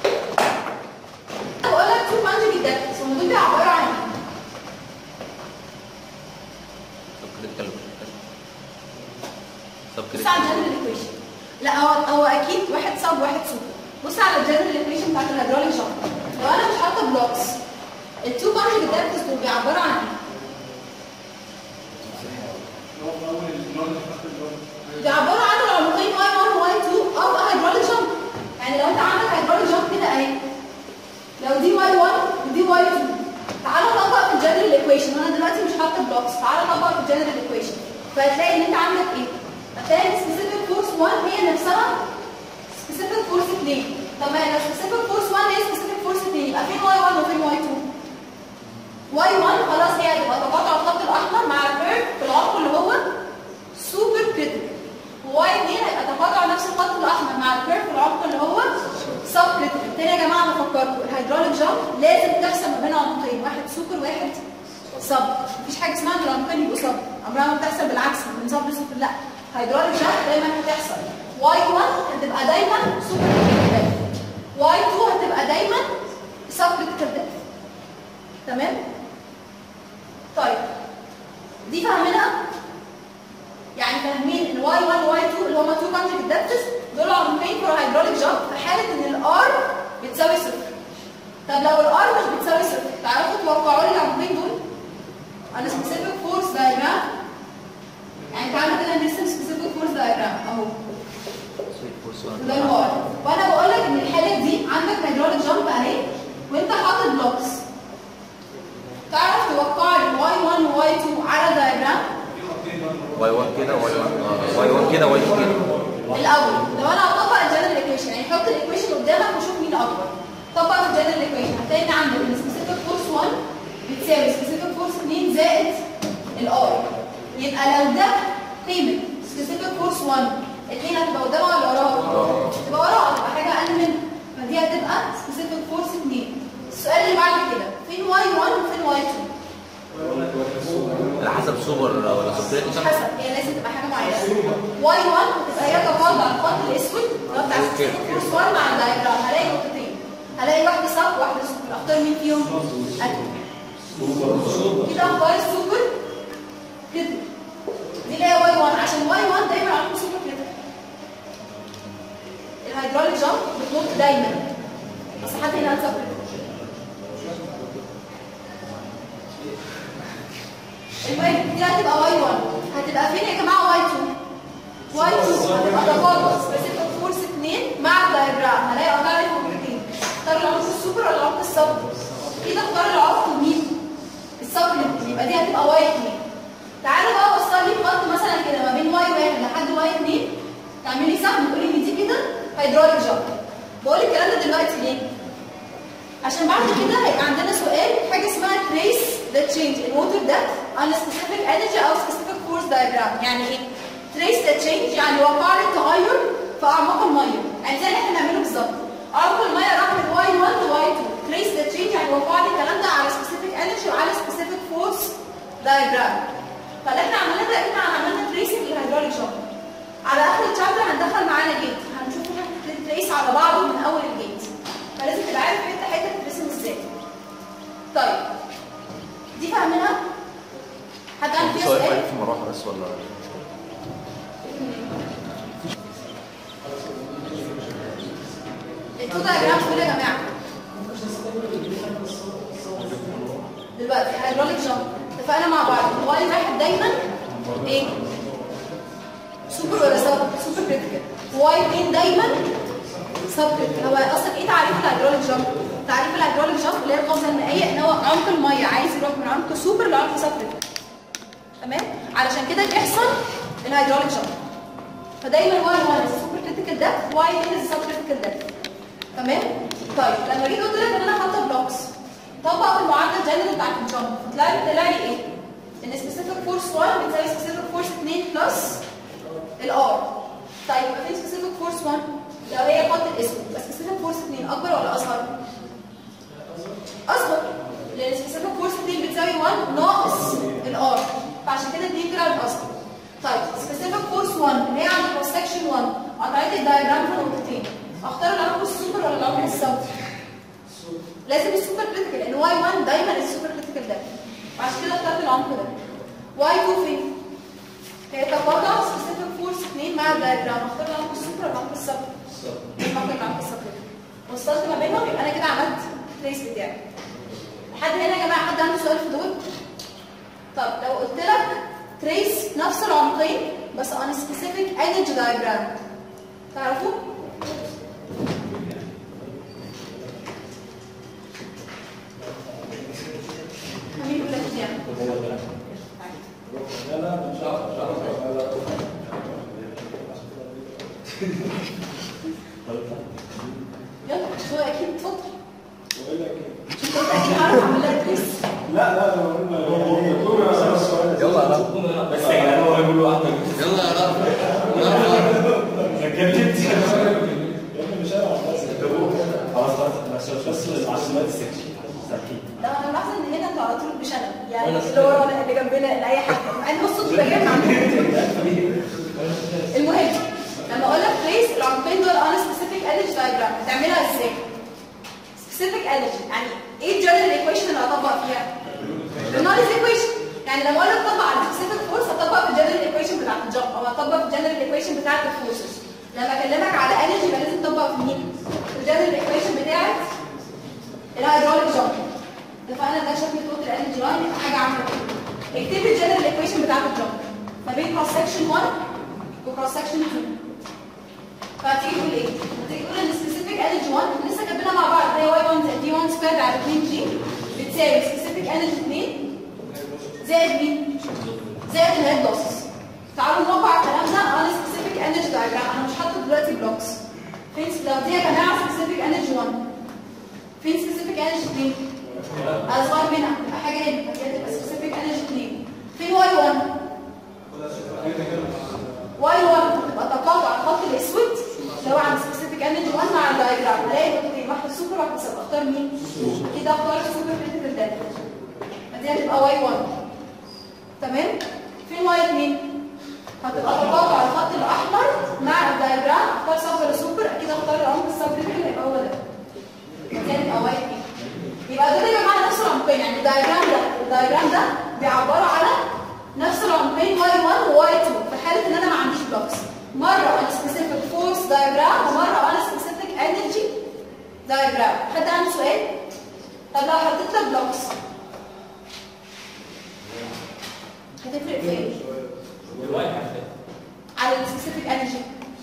انا بقول لك تو كونجوجيت داكتس هم دول بيعبروا عن ايه؟ طب كريتيكال طب بص على كريتيكال الجنرال ايكويشن لا هو هو اكيد واحد سب واحد سوبر بص على الجنرال ايكويشن بتاعت الهيدروليك جامب لو انا مش حاطه بلوكس التو كونجوجيت داكتس دول بيعبروا عن ايه؟ هو في اول النون في اخر النون بيعبروا عن العمقين y1 و y2 of a hydraulic jump يعني لو انت عندك hydraulic jump كده اهي لو دي y1 ودي y2 تعالى نطبق في الجنرال ايكويشن انا دلوقتي مش حاطه بلوكس تعالى نطبق في الجنرال ايكويشن فهتلاقي ان انت عندك ايه؟ هتلاقي سبيسيفيك فورس 1 هي نفسها سبيسيفيك فورس 2 طب ما لو سبيسيفيك فورس 1 هي سبيسيفيك فورس 2 يبقى فين y1 وفين y2 y1 خلاص هي هتبقى تقاطع الخط الاحمر مع الكيرف في العمق اللي هو سوبر كريتيكال وواي 2 هيبقى تقاطع نفس الخط الاحمر مع الكيرف في العمق اللي هو سب كريتيكال تاني يا جماعه بفكركم الهيدروليك جامب لازم تحسب ما بين عمقين واحد سوبر واحد سب مفيش حاجه اسمها ان العمقين يبقوا سب عمرها ما بتحصل بالعكس من سب لسوبر لا هيدروليك جامب دايما هتحصل واي 1 هتبقى دايما سوبر كريتيكال واي 2 هتبقى دايما سب كريتيكال تمام طيب دي فاهمينها يعني فاهمين ان واي 1 وواي 2 اللي هما تو كونجكت دبتس دول عمقين فور هيدروليك جامب في حاله ان الار بتساوي صفر طب لو الار مش بتساوي صفر تعرفوا توقعوا لي العمقين دول على سبيسيفيك فورس دايجرام يعني تعالوا كده نرسم سبيسيفيك فورس دايجرام اهو وده الار وانا بقول لك ان الحاله دي عندك هيدروليك جامب اهي وانت حاطط بلوكس تعرف توقع لي واي 1 وواي 2 على دايجرام واي 1 كده واي 1 واي 1 كده واي 2 كده الاول لو انا هطبق الجنرال ايكويشن يعني حط الايكويشن قدامك وشوف مين اكبر طبق في الجنرال ايكويشن هتلاقي ان عندك ان سبيسيفيك فورس 1 بتساوي سبيسيفيك فورس 2 زائد الار يبقى لو ده قيمه سبيسيفيك فورس 1 الاثنين هتبقى قدامها ولا وراها؟ تبقى وراها هتبقى حاجه اقل منها فدي هتبقى سبيسيفيك فورس 2 السؤال اللي بعد كده فين واي 1 وفين واي 2 على حسب سوبر ولا سوبر مش حسب هي لازم تبقى حاجه معينه واي 1 هتبقى هي تفاضل على الخط الاسود اللي هو بتاع فورس 1 مع الدايجرام هلاقي نقطتين هلاقي واحده صف وواحده سوبر اختار مين فيهم؟ اتوم كده اختار السوبر كده دي اللي هي واي 1 عشان واي 1 دايما على طول سوبر كده الهيدروليك جامب بتنط دايما بس حد هنا هنسى المهم دي هتبقى واي 1 هتبقى فين يا جماعه واي 2 واي 2 هتبقى تفاضل سبيسيفيك فورس 2 مع الدايجرام هلاقي قطع لي فوقتين اختار العمق السوبر ولا العمق السب كده اختار العمق مين السب يبقى دي هتبقى واي 2 تعالوا بقى وصل لي خط مثلا كده ما بين واي 1 لحد واي 2 تعملي سهم تقولي ان دي كده هيدروليك جامب بقول الكلام ده دلوقتي ليه عشان بعد كده هيبقى عندنا سؤال حاجه اسمها trace the change in water depth on a specific energy او specific force diagram يعني ايه trace the change يعني وقع لي التغير في اعماق الميه يعني زي اللي احنا بنعمله بالظبط اعماق الميه راح من y1 ل y2 trace the change يعني وقع لي الكلام ده على specific energy وعلى specific force diagram فاللي احنا عملناه ده احنا عملنا tracing للهيدروليك جامب على اخر الشابتر هندخل معانا جيت هنشوف تريس على بعضه من اول الجيت فلازم تبقى عارف حته حته تترسم ازاي طيب دي فاهمينها حد عنده فيها سؤال سؤال في مروحه بس ولا التو دايجرام دول يا جماعه دلوقتي هيدروليك جامب اتفقنا مع بعض واي واحد دايما ايه سوبر ولا سب سوبر كريتيكال واي اتنين دايما سب كريتيكال هو اصلا ايه تعريف الهيدروليك جامب تعريف الهيدروليك جامب اللي هي القفزه المائيه ان هو عمق الميه عايز يروح من عمق سوبر لعمق سب كريتيكال تمام علشان كده بيحصل الهيدروليك جامب فدايما واي 1 سوبر كريتيكال ده واي 2 سب كريتيكال ده تمام طيب لما جيت قلت لك ان انا حاطه بلوكس طبق في المعادله الجنرال بتاعت الجامب طلع لي طلع لي ايه؟ ان سبيسيفيك فورس 1 بتساوي سبيسيفيك فورس 2 بلس الار طيب يبقى فين سبيسيفيك فورس 1 لو هي الخط الاسود يبقى سبيسيفيك فورس 2 اكبر ولا اصغر؟ اصغر لان سبيسيفيك فورس 2 بتساوي 1 ناقص الار فعشان كده 2 طلعت اصغر طيب سبيسيفيك فورس 1 اللي هي عند كروس سكشن 1 قطعت الدايجرام في نقطتين اختار العمق السوبر ولا العمق السب لازم السوبر كريتيكال لان واي 1 دايما السوبر كريتيكال ده وعشان كده اخترت العمق ده واي 2 فين هي تقاطع سبيسيفيك فورس 2 مع الدايجرام اختار العمق السوبر ولا العمق السب اختار العمق السب وصلت ما بينهم يبقى انا كده عملت تريس بتاعي لحد هنا يا جماعه حد عنده سؤال في دول طب لو قلت لك تريس نفس العمقين بس on a specific energy diagram تعرفوا؟ مين يقول لك يعني؟ لا لا مش عارف مش عارف لا لا يلا هو اكيد اتفضل بقول لك ايه شوف انت اكيد عارف اعمل لها تريس لا لا لا هو الدكتور يسأل السؤال يلا يا رب بس يا جدعان هو يقول واحده يلا يا رب يلا اتكلمت يا ابني مش انا بس خلاص خلاص بس بس معلومات السكشن ده انا ملاحظه ان هنا انتوا على طول مش انا يعني اللي ورانا اللي جنبنا اللي اي حد مع ان بصوا تبقى جاي عندكم المهم لما اقول لك بليس العمقين دول انا سبيسيفيك انرجي دايجرام هتعملها ازاي؟ سبيسيفيك انرجي يعني ايه الجنرال ايكويشن اللي هطبق فيها؟ النوليز ايكويشن يعني لما اقول لك طبق على السبيسيفيك فورس هطبق في الجنرال ايكويشن بتاعت الجمب او هطبق في الجنرال ايكويشن بتاعت الفورسز لما اكلمك على انرجي يبقى لازم تطبق في مين؟ في الجنرال ايكويشن بتاعت الهيدروليك جمب اتفقنا ده شكل توتال الانرجي لاين يبقى حاجه عامله كده اكتب الجنرال ايكويشن بتاعت الجمب ما بين كروس سكشن 1 وكروس سكشن 2 فهتيجي تقول ايه؟ هتيجي تقول ان سبيسيفيك انرجي 1 لسه كاتبينها مع بعض هي واي 1 زائد دي 1 سكوير على 2 جي بتساوي سبيسيفيك انرجي 2 زائد مين؟ زائد الهيد لوسز تعالوا نوقع الكلام ده على سبيسيفيك انرجي دايجرام انا مش حاطه دلوقتي بلوكس فين لو دي يا جماعه سبيسيفيك انرجي 1 فين سبيسيفيك انرجي 2 اصغر منها يبقى حاجه هنا هي تبقى سبيسيفيك انرجي 2 فين واي 1 واي 1 تبقى تقاطع الخط الاسود اللي هو عند سبيسيفيك انرجي 1 مع الدايجرام الاقي نقطتين واحده سوبر واحده سب اختار مين؟ كده اختار سوبر كريتيكال داتا دي هتبقى واي 1 تمام؟ فين واي 2 هتبقى تقاطع الخط الاحمر مع الدايجرام اختار سب ولا سوبر اكيد اختار العمق السب كده يبقى هو ده دي هتبقى واي 2 يبقى دول يا جماعه نفس العمقين يعني الدايجرام ده الدايجرام ده بيعبروا على نفس العمقين واي 1 وواي 2 في حاله ان انا ما عنديش بلوكس مره انا سبيسيفيك فورس دايجرام ومره انا سبيسيفيك انرجي دايجرام حد عنده سؤال طب لو حطيت لك بلوكس هتفرق في ايه على السبيسيفيك انرجي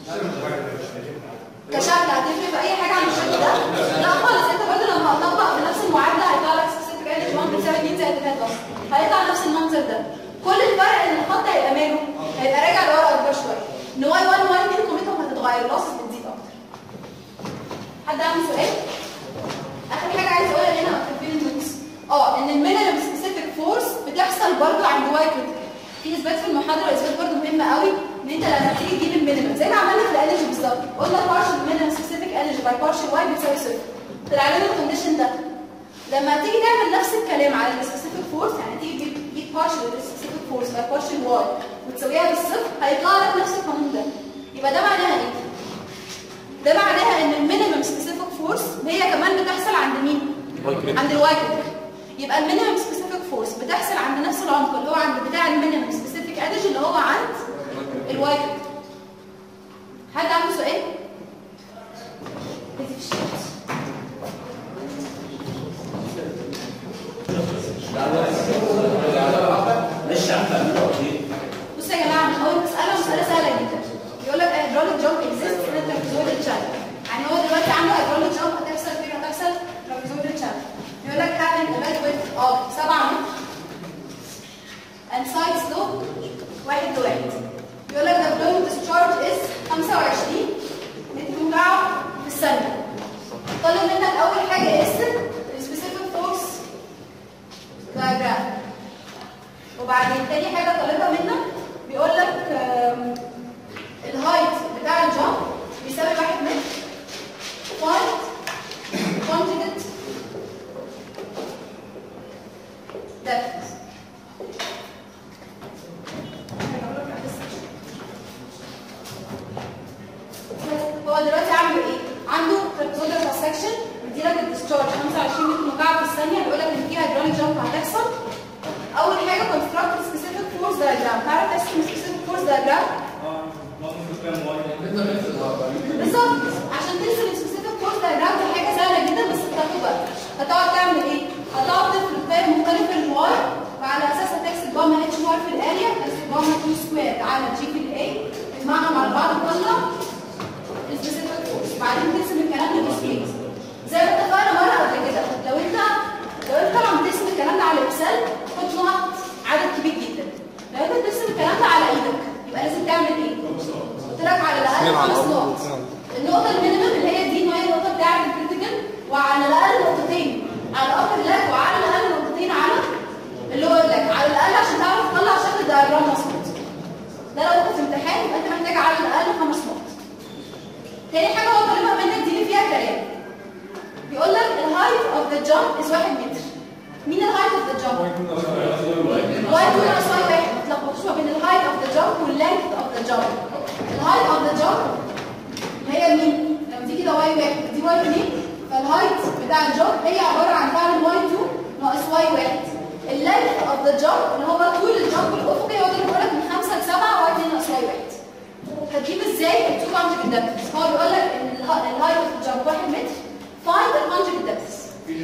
كشكل هتفرق في اي حاجه عن الشكل ده لا خالص انت برضه لما هتطبق بنفس المعادله هيطلع لك سبيسيفيك انرجي 1 بتساوي 2 زائد 3 بس هيطلع نفس المنظر ده كل الفرق ان الخط هيبقى ماله هيبقى راجع لورا اكبر شويه ان واي 1 واي 2 قيمتهم هتتغير اللوسز بتزيد اكتر حد عنده سؤال اخر حاجه عايز اقولها هنا في النوتس اه ان المينيمم سبيسيفيك فورس بتحصل برضه عند واي كريتيكال في اثبات في المحاضره اثبات برضه مهم قوي ان انت لما تيجي تجيب المينيمم زي ما عملنا في الانرجي بالظبط قلنا بارشل مينيمم سبيسيفيك انرجي باي بارشل واي بتساوي صفر طلع لنا الكونديشن ده لما تيجي تعمل نفس الكلام على السبيسيفيك فورس يعني تيجي تجيب تجيب بارشل السبيسيفيك فورس باي بارشل واي وتساويها بالصفر هيطلع لك نفس القانون ده يبقى ده معناها ايه؟ ده معناها ان المينيمم سبيسيفيك فورس هي كمان بتحصل عند مين؟ عند الواي كريتيكال يبقى المينيمم سبيسيفيك فورس بتحصل عند نفس العمق اللي هو عند بتاع المينيمم سبيسيفيك انرجي اللي هو عند الواي كريتيكال حد عنده سؤال؟ اكتب في الشات. مش عارفه اعملها ايه بص يا جماعه من اول مساله مساله سهله جدا يقول لك hydraulic jump exists in a trapezoidal channel يعني هو دلوقتي عنده hydraulic jump هتحصل فين هتحصل trapezoidal channel يقول لك having a bed width of 7 متر and side slope واحد لواحد يقول لك the flow discharge is 25 متر مكعب في الثانيه طالب منك اول حاجه اسم السبيسيفيك فورس diagram وبعدين تاني حاجه طالبها منك بيقول لك آم، الهايت بتاع الجامب بيساوي 1 متر فايند conjugate دلوقتي عنده ايه؟ عنده ترابيزويدال كروس سكشن بيديلك الديسشارج 25 متر مكعب في الثانيه بيقول لك ان في هيدروليك جامب هتحصل اول حاجه كونستراكت سبيسيفيك فورس دايجرام تعرف ترسم سبيسيفيك فورس دايجرام بالظبط عشان ترسم السبيسيفيك فورس دايجرام دي حاجه سهله جدا بس بتاخد وقت هتقعد تعمل ايه؟ هتقعد تفرض تايم مختلف الواي وعلى اساسها تحسب جاما اتش واي في الاريا تحسب جاما 2 سكوير على جي في الاي تجمعهم على بعض تطلع السبيسيفيك فورس بعدين ترسم الكلام ده بسكيل زي ما اتفقنا مره قبل كده لو انت لو انت طبعا بترسم الكلام ده على اكسل خد نقط عدد كبير جدا لو انت بترسم الكلام ده على ايدك يبقى لازم تعمل ايه؟ قلت لك على الاقل خمس نقط النقطه المينيمم اللي هي دي ما هي النقطه بتاعت الكريتيكال وعلى الاقل نقطتين على الابر لاج وعلى الاقل نقطتين على اللي هو لاج على الاقل عشان تعرف تطلع شكل دايجرام مظبوط ده لو انت في امتحان يبقى انت محتاج على الاقل خمس نقط تاني حاجه هو طالبها منك دي اللي فيها كلام بيقول لك الهايت اوف ذا جامب از 1 متر مين الهايت اوف ذا جامب؟ واي 2 ناقص واي 1 ما تلخبطوش ما بين الهايت اوف ذا جامب واللينث اوف ذا جامب الهايت اوف ذا جامب هي مين؟ لما دي كده واي 1 دي واي 2 فالهايت بتاع الجامب هي عباره عن فعل واي 2 ناقص واي 1 اللينث اوف ذا جامب اللي هو طول الجامب الافقي هو ده اللي بيقول لك من 5 ل 7 واي 2 ناقص واي 1 هتجيب ازاي التو كونجكت دبث هو بيقول لك ان الهايت اوف ذا جامب 1 متر find the conjugate depths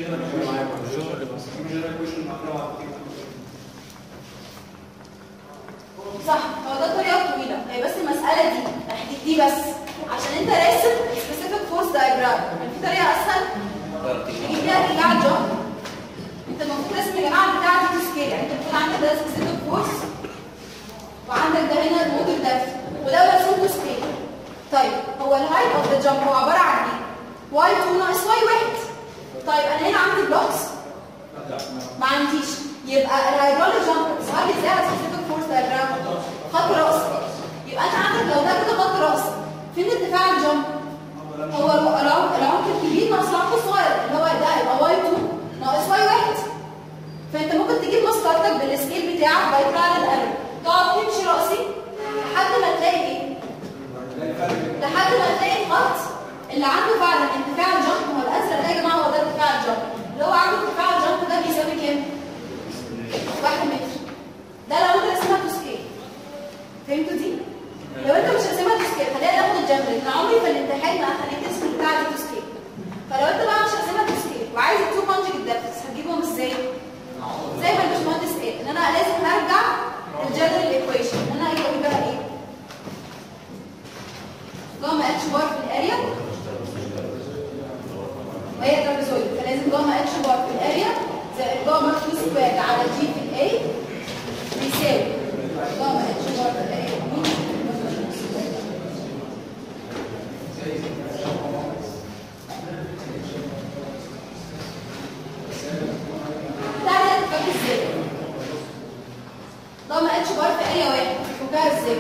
صح هو ده الطريقه الطويله هي بس المساله دي تحديد دي بس عشان انت راسم specific force diagram كان في طريقه اسهل تجيب فيها ارتفاع الجامب انت المفروض رسم يا جماعه البتاع دي تو سكيل يعني انت المفروض عندك ده specific force وعندك ده هنا الموتور دبث وده مرسوم تو سكيل طيب هو الهايت اوف ذا جامب هو عباره عن ايه؟ واي 2 ناقص واي 1 طيب انا هنا عندي بلوكس ما عنديش يبقى الهيدروليك جامب ظهر لي ازاي على سبيسيفيك فورس دايجرام خط راس يبقى انت عندك لو ده كده خط راس فين ارتفاع الجامب هو العمق العمق الكبير ناقص العمق الصغير اللي هو ده يبقى واي 2 ناقص واي 1 فانت ممكن تجيب مسطرتك بالسكيل بتاعك باي ترايل ايرور تقعد تمشي راسي لحد ما تلاقي ايه لحد ما تلاقي الخط اللي عنده فعلا ارتفاع الجامب هو الازرق ده يا جماعه هو ده ارتفاع الجامب اللي هو عنده ارتفاع الجامب ده بيساوي كام؟ 1 متر ده لو انت رسمها تو سكيل فهمتوا دي؟ لو انت مش راسمها تو سكيل خلينا ناخد الجنرال انا عمري في الامتحان ما هخليك ترسم البتاع دي تو سكيل فلو انت بقى مش راسمها تو سكيل وعايز التو كونجكت دبث هتجيبهم ازاي؟ زي ما الباشمهندس قال ان انا لازم هرجع للجنرال ايكويشن ان انا هيبقى بقى ايه؟ جاما اتش بار في الاريا وهي ترابيزويد فلازم جاما اتش بار في الاريا زائد جاما 2 سكوير على جي في الاي بيساوي جاما اتش بار في الاريا تعالى نفكر ازاي جاما اتش بار في اريا واحد نفكها ازاي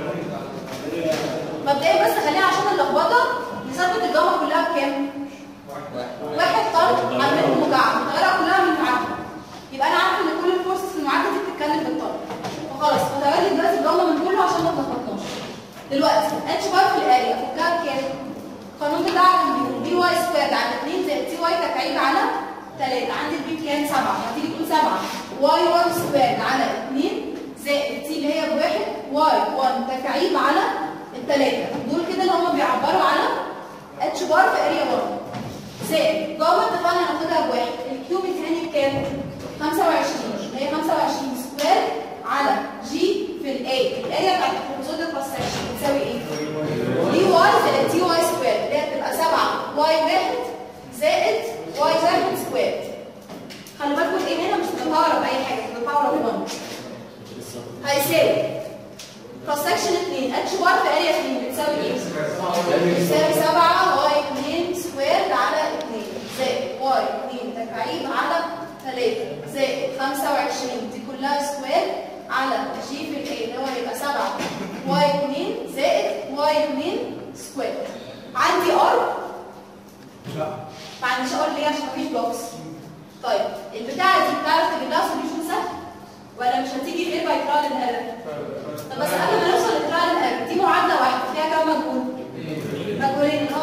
مبدئيا بس خلينا عشان اللخبطه نثبت الجاما كلها بكام؟ واحد طن على متر مكعب الطياره كلها من معاها يبقى انا عارفه ان كل الفورسز في المعادله دي بتتكلم بالطن فخلاص فتغير لي دلوقتي الجاما من كله عشان ما تلخبطناش دلوقتي اتش بار في الاريا فكها بكام؟ القانون بتاعها كان بيقول بي واي سكوير على 2 زائد تي واي تكعيب على 3 عندي البي كام 7 هتيجي تقول 7 واي 1 سكوير على 2 زائد تي اللي هي بواحد واي 1 تكعيب على الثلاثه دول كده اللي هم بيعبروا على اتش بار في اريا 1 زائد جاما اتفقنا هناخدها بواحد الكيوب الثاني بكام؟ 25 اللي هي 25 سكوير على جي في الاي الاريا بتاعت الكروموزوم كروس سكشن بتساوي ايه؟ دي واي زائد تي واي سكوير اللي هي بتبقى 7 واي واحد زائد واي واحد سكوير خلي بالكم الايه هنا مش بتبقى باي حاجه بتبقى باور اوف 1 هيساوي كروس سكشن 2 اتش بار في اريا 2 بتساوي ايه؟ بتساوي 7 واي 2 سكوير على 2 زائد واي 2 تكعيب على 3 زائد 25 دي كلها سكوير على جي في الاي اللي هو يبقى 7 واي 2 زائد واي 2 سكوير عندي ار؟ لا ما عنديش ار ليه عشان مفيش بوكس طيب البتاعه دي بتعرف تجيب لها سوليوشن سهل ولا مش هتيجي غير باي ترايل اند ايرور طب بس قبل ما نوصل للترايل اند ايرور دي معادله واحده فيها كام مجهول؟ مجهولين اللي هو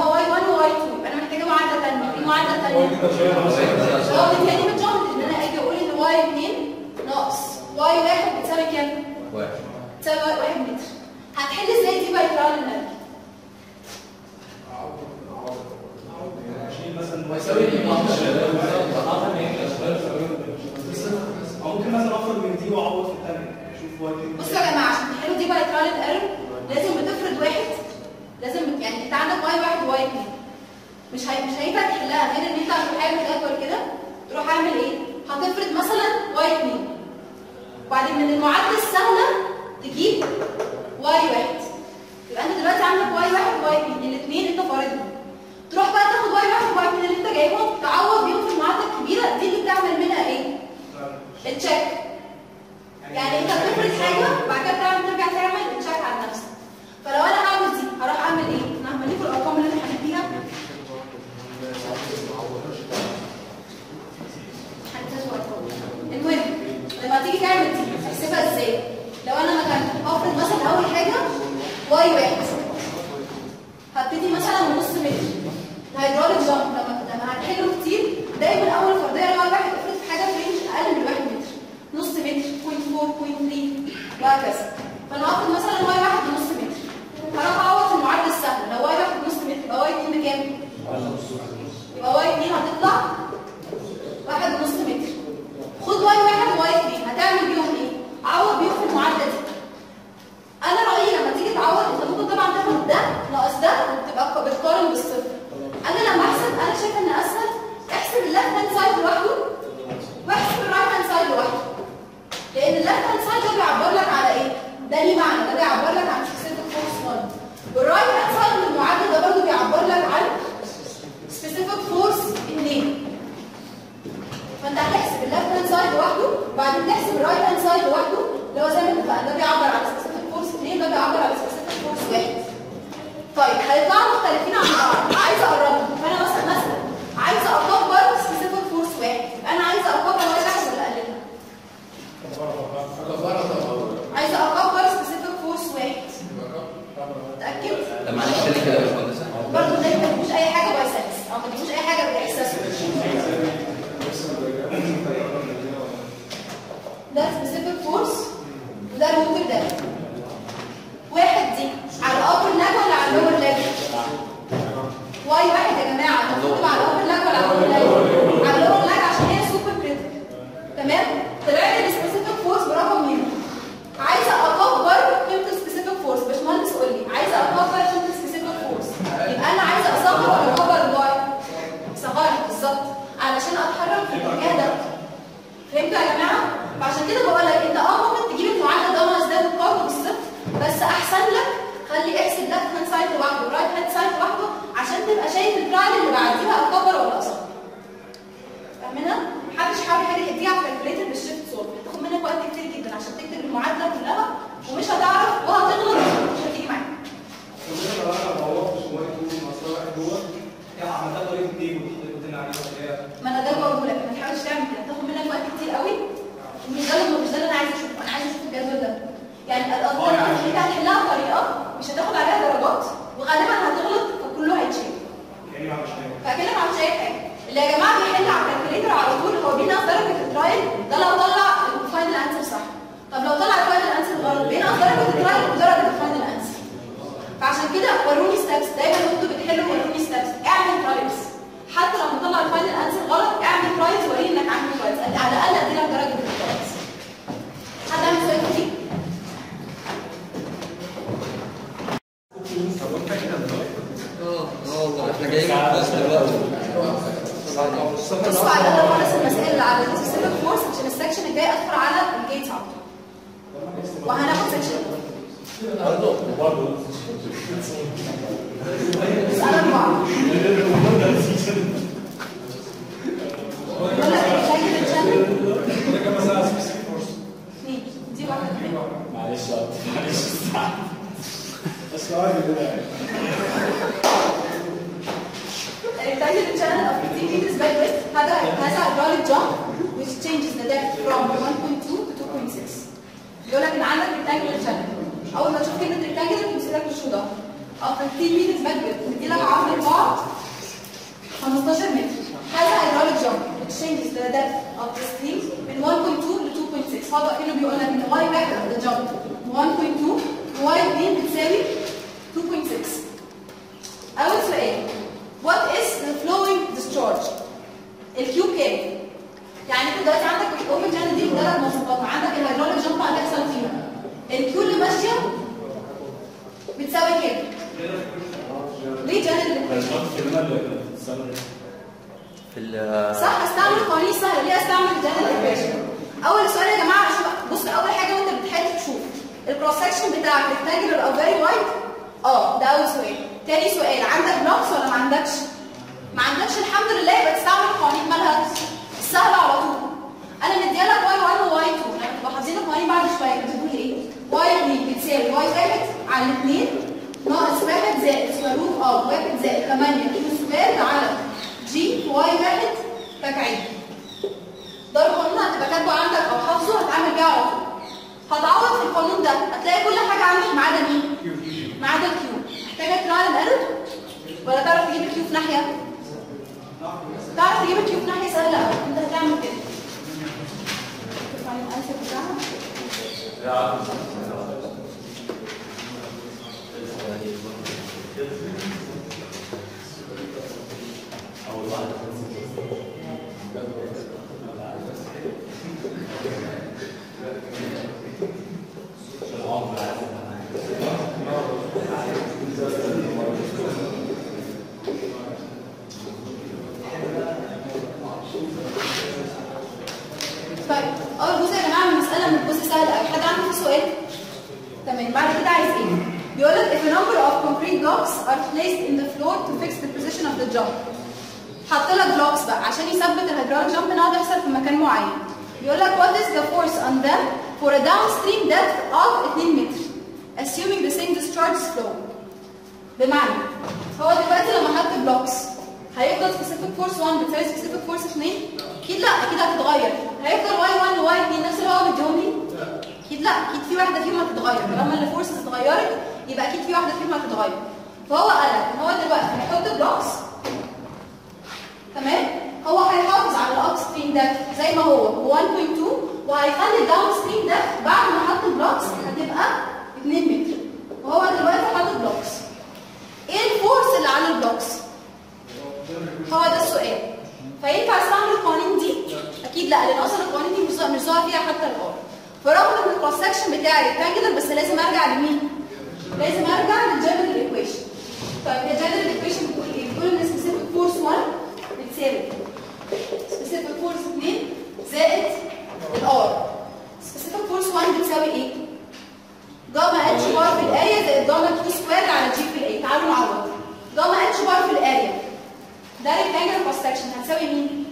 المعادله الثانيه هو بالتالي من جامد ان انا اجي اقول ان واي 2 ناقص واي 1 بتساوي كام؟ واحد تساوي 1 متر هتحل ازاي دي بقى يطلع لنا يساوي او ممكن مثلا اخرج من دي واعوض في الثانيه اشوف واي بصوا يا جماعه عشان تحلوا دي بقى يطلع لنا ايرور لازم بتفرض واحد لازم يعني انت عندك واي واحد وواي اثنين مش هي... مش هينفع تحلها غير ان انت هتروح عامل جدول كده تروح عامل ايه؟ هتفرض مثلا واي 2 وبعدين من المعادله السهله تجيب واي واحد يبقى انت دلوقتي عندك واي واحد وواي 2 الاثنين انت فارضهم تروح بقى تاخد واي واحد وواي 2 اللي انت جايبهم تعوض بيهم في المعادله الكبيره دي اللي بتعمل منها ايه؟ التشيك يعني انت بتفرض حاجه وبعد كده بتعمل ترجع تعمل تشيك على نفسك فلو انا هعمل دي هروح اعمل ايه؟ انا هعمل لكم الارقام اللي انا هنديها هنتهز ارقام المهم لما تيجي تعمل دي تحسبها ازاي؟ لو انا مكان هفرض مثلا اول حاجه واي واحد هبتدي مثلا من نص متر الهيدروليك جامب لما لما هنحله كتير دايما اول فرضيه اللي هو واحد افرض في حاجه في رينج اقل من 1 متر نص متر 0.4 0.3 وهكذا فانا هاخد مثلا واي واحد بنص متر هروح اعوض في المعادله السهله لو واي واحد بنص متر يبقى واي 2 بكام؟ يبقى واي 2 هتطلع واحد ونص متر خد واي واحد وواي 2 هتعمل بيهم ايه؟ عوض بيهم في المعادله دي انا رايي لما تيجي تعوض انت ممكن طبعا تاخد ده ناقص ده وتبقى بتقارن بالصفر انا لما احسب انا شايفه ان اسهل احسب الليفت هاند سايد لوحده واحسب الرايت هاند سايد لوحده لان الليفت هاند سايد ده بيعبر لك على ايه؟ ده ليه معنى ده بيعبر لك عن سبيسيفيك فورس 1 والرايت هاند سايد من المعادله ده برضه بيعبر لك عن سبيسيفيك فورس 2 فانت هتحسب الليفت هاند سايد لوحده وبعدين تحسب الرايت هاند سايد لوحده اللي هو زي ما اتفقنا ده بيعبر على سبيسيفيك فورس 2 ده بيعبر على سبيسيفيك فورس 1 طيب هيطلعوا مختلفين عن بعض عايزه اقربهم فانا مثلا مثلا عايزه اكبر سبيسيفيك فورس 1 يبقى انا عايزه اكبر واحد واحد ولا اقللها؟ عايزه اكبر سبيسيفيك فورس 1 متاكد؟ طب معلش خلي كده يا باشمهندس برضه ده ما تجيبوش اي حاجه باي سنس او ما تجيبوش اي حاجه باحساس ده سبيسيفيك فورس وده الموتور ده واحد دي على الابر لاج ولا على اللور لاج واي واحد يا جماعه المفروض على الابر لاج ولا على اللور لاج على اللور لاج عشان هي سوبر كريتيكال تمام طلع لي السبيسيفيك فورس برقم مين عايزه اكبر قيمه السبيسيفيك فورس باشمهندس قول لي عايزه اكبر قيمه السبيسيفيك فورس يبقى انا عايزه اصغر ولا اكبر الواي صغير بالظبط علشان اتحرك في الاتجاه ده فهمتوا يا جماعه فعشان كده بقول لك انت اه ممكن تجيب المعادله ده ناقص ده وتقارنه بالصفر بس احسن لك خلي احسب ليفت هاند سايد لوحده ورايت هاند سايد لوحده عشان تبقى شايف الفعل اللي بعديها اكبر ولا اصغر فاهمينها؟ محدش حاول يحل يديها على الكالكوليتر بالشيفت سولف هتاخد منك وقت كتير جدا عشان تكتب المعادله كلها ومش هتعرف وهتغلط مش هتيجي معاك لو انا ما عوضتش واي 2 ناقص واحد جوه يعني عملتها طريقه دي ودي اللي قلت لنا عليها اللي هي ما انا ده بقوله لك ما تحاولش تعمل كده تاخد منك وقت كتير قوي ومش ده اللي- مش ده اللي انا عايزه اشوفه انا عايزه اشوف الجدول ده يعني القضيه آه، يعني- اللي انت هتحلها بطريقه مش هتاخد عليها درجات وغالبا هتغلط فكله هيتشيل يعني ما مش نايم فاكلم عن شايف حاجه اللي يا جماعه بيحل على الكالكوليتر على طول هو بينقص درجه الترايل ده لو طلع الفاينل انسر صح طب لو طلع الفاينل انسر غلط بينقص درجه الترايل ودرجه الفاينل انسر فعشان كده وروني ستابس دايما وانتوا بتحلوا وروني ستابس اعمل ترايلز حتى لما تطلع الفاينل انسر غلط اعمل ترايلز وريني انك عامل ترايلز على الاقل ادي لك درجه الترايلز حد عنده سؤال كتير؟ اه اه والله احنا جايين من الناس دلوقتي بصوا على الاقل خالص المسائل اللي على السبيسيفيك فورس عشان السكشن الجاي ادخل على الجيتس على طول وهناخد سكشن برضه مسألة أربعة يقول لك الشكل الشكل ده كان مساله سبيسيفيك فورس اثنين دي واحدة كمان معلش معلش بس عادي كده rectangular channel of 15 meters by width هذا has a hydraulic jump which changes the depth from 1.2 to 2.6 يقول لك ان عندك rectangular channel اول ما تشوف كلمه rectangular تمسك وشه ده of 15 meters by width مدي لك عرض البعد 15 متر اول سؤال what is the flowing discharge الكيو كام يعني انت دلوقتي عندك الاوبن شانل دي ثلاث مواصفات عندك الهيدروليك جامب هتحصل فيها الكيو اللي ماشيه بتساوي كام ليه جانب في ال صح استعمل قوانين سهله ليه استعمل جانب الايكويشن اول سؤال يا جماعه شوف بص اول حاجه وانت بتحل تشوف الكروس سكشن بتاعك ريكتانجلر او فيري وايد اه ده اول سؤال تاني سؤال عندك بلوكس ولا ما عندكش ما عندكش الحمد لله يبقى تستعمل قوانين مالها السهله على طول انا مديالك واي 1 وواي 2 لما تبقى حافظين القوانين بعد شويه بتقول ايه واي 2 بتساوي واي واحد على الاثنين ناقص واحد زائد سكوير روت اه واحد زائد 8 كيلو سكوير على جي واي واحد تكعيب ده القانون هتبقى كاتبه عندك او حافظه هتعمل بيه على طول هتعوض في القانون ده هتلاقي كل حاجه عندك ما عدا مين؟ ما عدا الكيو محتاجه تراعي الارض ولا تعرف تجيب الكيو في ناحيه؟ تعرف تجيب الكيو في ناحيه سهله قوي انت هتعمل كده ترفع لي الانسر بتاعها طيب اول جزء يا جماعه من المساله من الجزء سهل قوي حد عنده فيه سؤال تمام بعد كده عايز ايه بيقول لك if a number of concrete blocks are placed in the floor to fix the position of the jump حط لك blocks بقى عشان يثبت الهيدروليك جامب ان هو يحصل في مكان معين بيقول لك what is the force on them for a downstream depth of 2 متر assuming the same discharge flow بمعنى هو دلوقتي لما حط بلوكس هيفضل سبيسيفيك فورس 1 بتساوي سبيسيفيك فورس 2 اكيد لا اكيد هتتغير هيفضل واي 1 وواي 2 نفس اللي هو مديهم لي اكيد لا اكيد في واحده فيهم هتتغير لما الفورسز اتغيرت يبقى اكيد في واحده فيهم هتتغير فهو قال لك ان هو دلوقتي هيحط بلوكس تمام هو هيحافظ على الاب ستريم ده زي ما هو ب 1.2 وهيخلي الداون ستريم ده بعد ما حط بلوكس هتبقى 2 متر وهو دلوقتي حاطط بلوكس ايه الفورس اللي على البلوكس هو ده السؤال فينفع استعمل القوانين دي اكيد لا لان اصلا القوانين دي مش مش ظاهر فيها حتى الار فرغم ان الكروس سكشن بتاعي ريكتانجلر بس لازم ارجع لمين لازم ارجع للجنرال ايكويشن طيب هي الجنرال ايكويشن بتقول ايه بتقول ان سبيسيفيك فورس 1 بتساوي سبيسيفيك فورس 2 زائد الار سبيسيفيك فورس 1 بتساوي ايه جاما اتش بار في الاريا زائد جاما كيو سكوير على جي في الاي تعالوا نعوض جاما اتش بار في الاريا ده ريكتانجل كروس سكشن هتساوي مين؟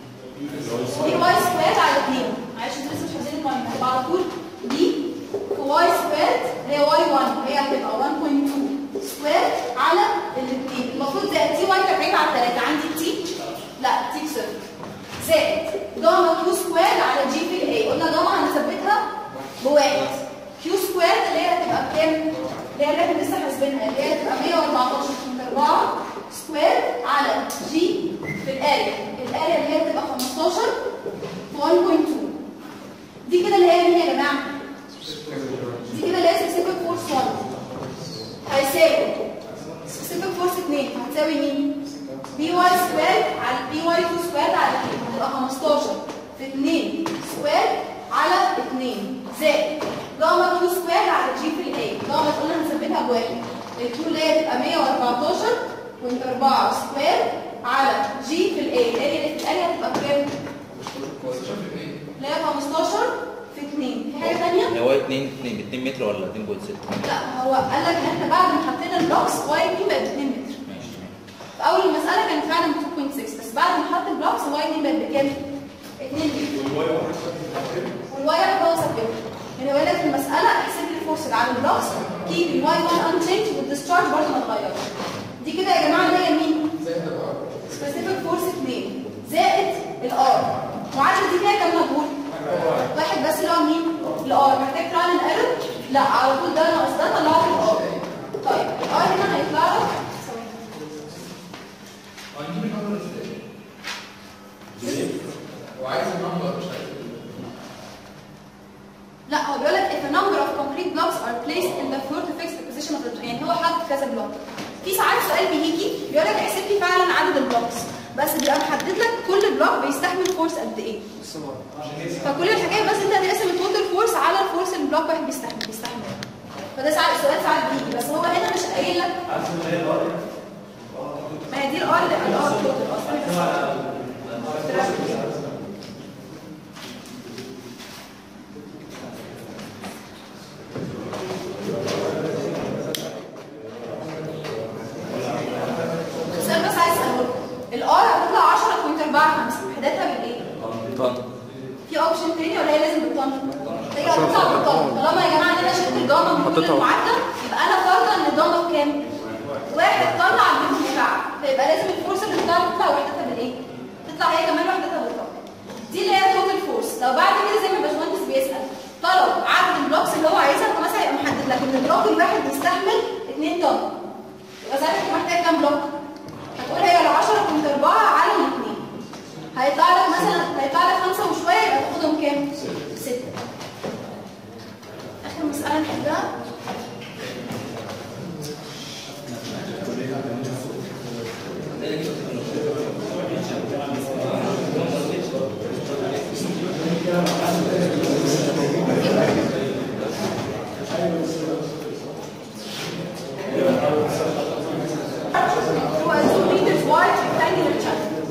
دي واي سكوير على 2 معلش انتوا لسه مش حافظين القوانين هتبقى على طول دي في واي سكوير هي واي 1 هي هتبقى 1.2 سكوير على الاثنين المفروض زائد تي واي تبعيد على 3 عندي تي لا تي صفر زائد جاما كيو سكوير على جي في الاي قلنا جاما هنثبتها بواحد كيو سكوير اللي هي هتبقى بكام؟ اللي هي اللي احنا لسه حاسبينها اللي هي هتبقى 114 في 4 سكوير على جي في الاريا الاريا اللي هي هتبقى 15 في 1.2 دي كده اللي هي مين يا جماعه؟ دي كده اللي هي سبيسيفيك فورس 1 هيساوي سبيسيفيك فورس 2 هتساوي مين؟ بي واي سكوير على بي واي 2 سكوير على 2 هتبقى 15 في 2 سكوير على 2 زائد جاما كيو سكوير على جي في الاي جاما قلنا هنثبتها بواحد الكيو اللي هي تبقى 114 وانت 4 سكوير على جي في الاي الاريا اللي في الاريا هتبقى بكام؟ اللي هي 15 في 2 في حاجه ثانيه؟ هو 2 2 2 متر ولا 2.6 لا هو قال لك ان احنا بعد ما حطينا البلوكس واي 2 بقت 2 متر ماشي في اول المساله كانت فعلا 2.6 بس بعد ما حط البلوكس واي 2 بقت بكام؟ 2 متر والواي هو ثابته يعني هو قال لك في المساله احسب لي الفورس اللي على البلوكس كيب الواي 1 انشينج والديسشارج برضه ما اتغيرش دي كده يا جماعه اللي هي مين؟ سبيسيفيك فورس 2 زائد الار معادله دي فيها كام مجهول؟ واحد بس اللي هو مين؟ الار محتاج تراين ايرور؟ لا على طول ده ناقص ده طلعت الار طيب الار هنا هيطلع لك وعايز النمبر مش عايز لا هو بيقول لك if a number of concrete blocks are placed in the floor to fix the position of the يعني هو حاطط كذا بلوك في ساعات سؤال بيجي بيقول لك احسب لي فعلا عدد البلوكس بس بيبقى محدد لك كل بلوك بيستحمل فورس قد ايه فكل الحكايه بس انت هتقسم التوتال فورس على الفورس اللي البلوك واحد بيستحمل بيستحمل فده ساعات سؤال ساعات بيجي بس هو هنا مش قايل لك ما هي دي الار الار توتال اصلا السؤال بس عايز اساله الار هتطلع 10.45 وحداتها بالايه؟ طن في اوبشن تاني ولا هي لازم بالطن؟ هي هتطلع بالطن طالما يا جماعه ان انا شلت الضامه من كل حطيتها. المعادله يبقى انا فرضا ان الضامه بكام؟ واحد طن على الجسم بتاعها فيبقى لازم الفورس اللي بتطلع تطلع وحدتها بالايه؟ تطلع هي كمان وحدتها بالطن دي اللي هي توتال فورس لو بعد كده زي ما الباشمهندس بيسال طلب عدد البلوكس اللي هو عايزها فمثلا هيبقى محدد لك ان البلوك الواحد بيستحمل 2 طن يبقى ساعتها انت محتاج كام بلوك؟ هتقول هي ال 10.4 على الاثنين هيطلع لك مثلا هيطلع لك خمسة وشوية يبقى تاخدهم كام؟ ستة آخر مسألة نحلها هو 2 meters wide rectangular channel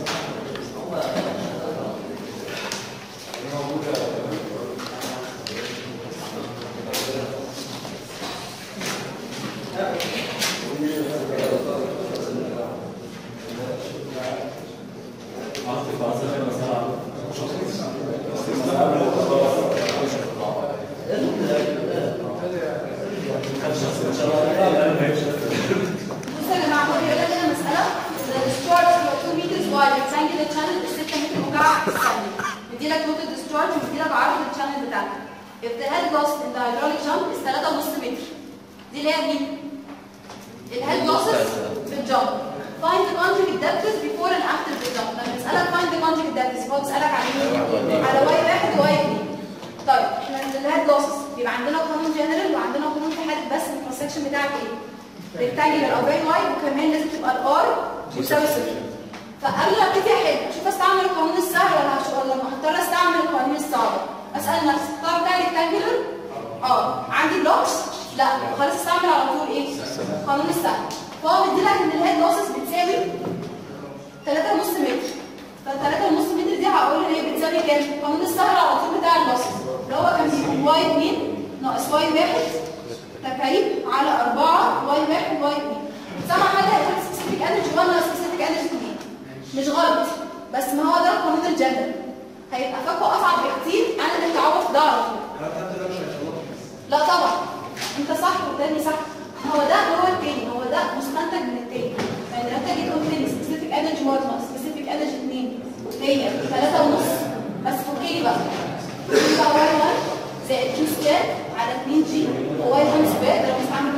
بصوا يا جماعه هو بيقول لك هنا مساله the discharge for 2 meters wide rectangular channel is 6 متر مكعب في الثانيه مدي لك نقطه discharge ومدي لك عرض الشانل بتاعتك if the head loss in the hydraulic jump is 3.5 متر دي اللي هي مين؟ الهيد losses في الجامب find the conjugate depths before and after the jump لما يسالك find the conjugate depths هو بيسالك على ايه؟ على واي واحد وواي اثنين طيب احنا الهيد losses بيبقى عندنا قانون جنرال وعندنا قانون في حاله بس الكروس سكشن بتاعك ايه؟ ريكتانجلر او فيري وايد وكمان لازم تبقى الار بتساوي صفر فقبل ما ابتدي احل اشوف استعمل القانون السهل ولا هش- ولا هضطر استعمل القوانين الصعبه اسال نفسي القطاع بتاعي ريكتانجلر اه عندي بلوكس لا خلاص استعمل على طول ايه قانون السهل فهو مدي لك ان الهيد لوسز بتساوي 3.5 متر فال 3.5 متر دي هقول ان هي بتساوي كام؟ القانون السهل على طول بتاع اللوسز اللي هو كان بيكون واي 2 ناقص واي 1 تكعيب على 4 واي 1 واي 2 سمع حد هيقول سبيسيفيك انرجي 1 ناقص سبيسيفيك انرجي 2 مش غلط بس ما هو ده القانون الجنرال هيبقى فاكره اصعب بكتير عن انك تعوض في ده على طول لا طبعا انت صح والتاني صح هو ده هو التاني هو ده مستنتج من التاني يعني انت جيت قلت لي سبيسيفيك انرجي 1 ناقص سبيسيفيك انرجي 2 هي 3 ونص بس فكي لي بقى يبقى واي 1 زائد كيو سكوير على 2 جي واي 1 سكوير ده لو مستعمل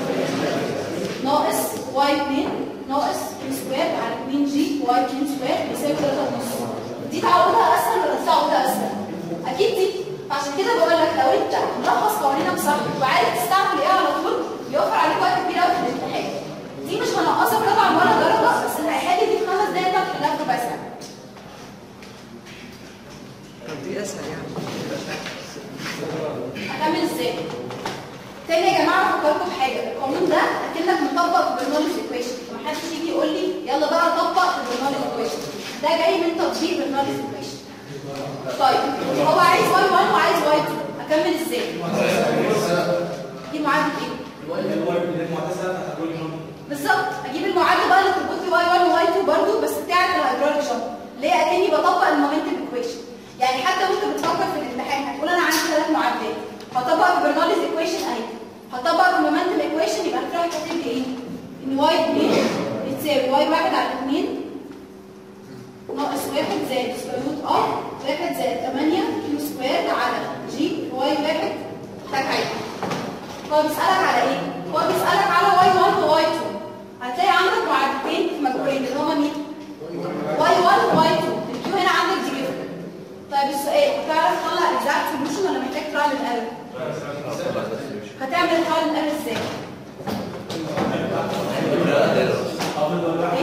ناقص واي 2 ناقص كيو سكوير على 2 جي واي 2 سكوير بيساوي 3 ونص دي تعوضها اسهل ولا دي تعوضها اسهل؟ اكيد دي عشان كده بقول لك لو انت ملخص قوانينك صح وعارف تستعمل ايه على طول يوفر عليك وقت كبير قوي في الامتحان دي مش هنقصك طبعا ولا درجه بس اللي هيحل دي في خمس دقايق انت هتحلها في ربع ساعه دي اسهل يعني هتعمل ازاي؟ تاني يا جماعه هفكركم بحاجه القانون ده اكنك مطبق في برنامج ايكويشن محدش يجي يقول لي يلا بقى طبق في برنامج ايكويشن ده جاي من تطبيق برنامج ايكويشن طيب هو عايز واي 1 وعايز واي 2 اكمل ازاي؟ دي معادله ايه؟ بالظبط اجيب المعادله بقى اللي تربط لي واي 1 وواي 2 برضه بس بتاعت الهيدروليك جامب اللي هي اكني بطبق المومنتم ايكويشن يعني حتى وانت بتفكر في الامتحان هتقول انا عندي ثلاث معادلات هطبق في برنوليز ايكويشن اهي هطبق في المومنتم ايكويشن يبقى هتروح كاتب لي ايه؟ ان واي 2 بتساوي واي 1 على 2 ناقص 1 زائد سكوير روت اوف 1 زائد 8 كيو سكوير على جي واي 1 تكعيب هو بيسألك على ايه؟ هو بيسألك على واي 1 وواي 2 هتلاقي عندك معادلتين في مجهولين اللي هما مين؟ واي 1 وواي 2 الكيو هنا عندك دي جيفن طيب السؤال هتعرف تطلع اكزاكت سوليوشن ولا محتاج ترايل الايرور؟ هتعمل ترايل الايرور ازاي؟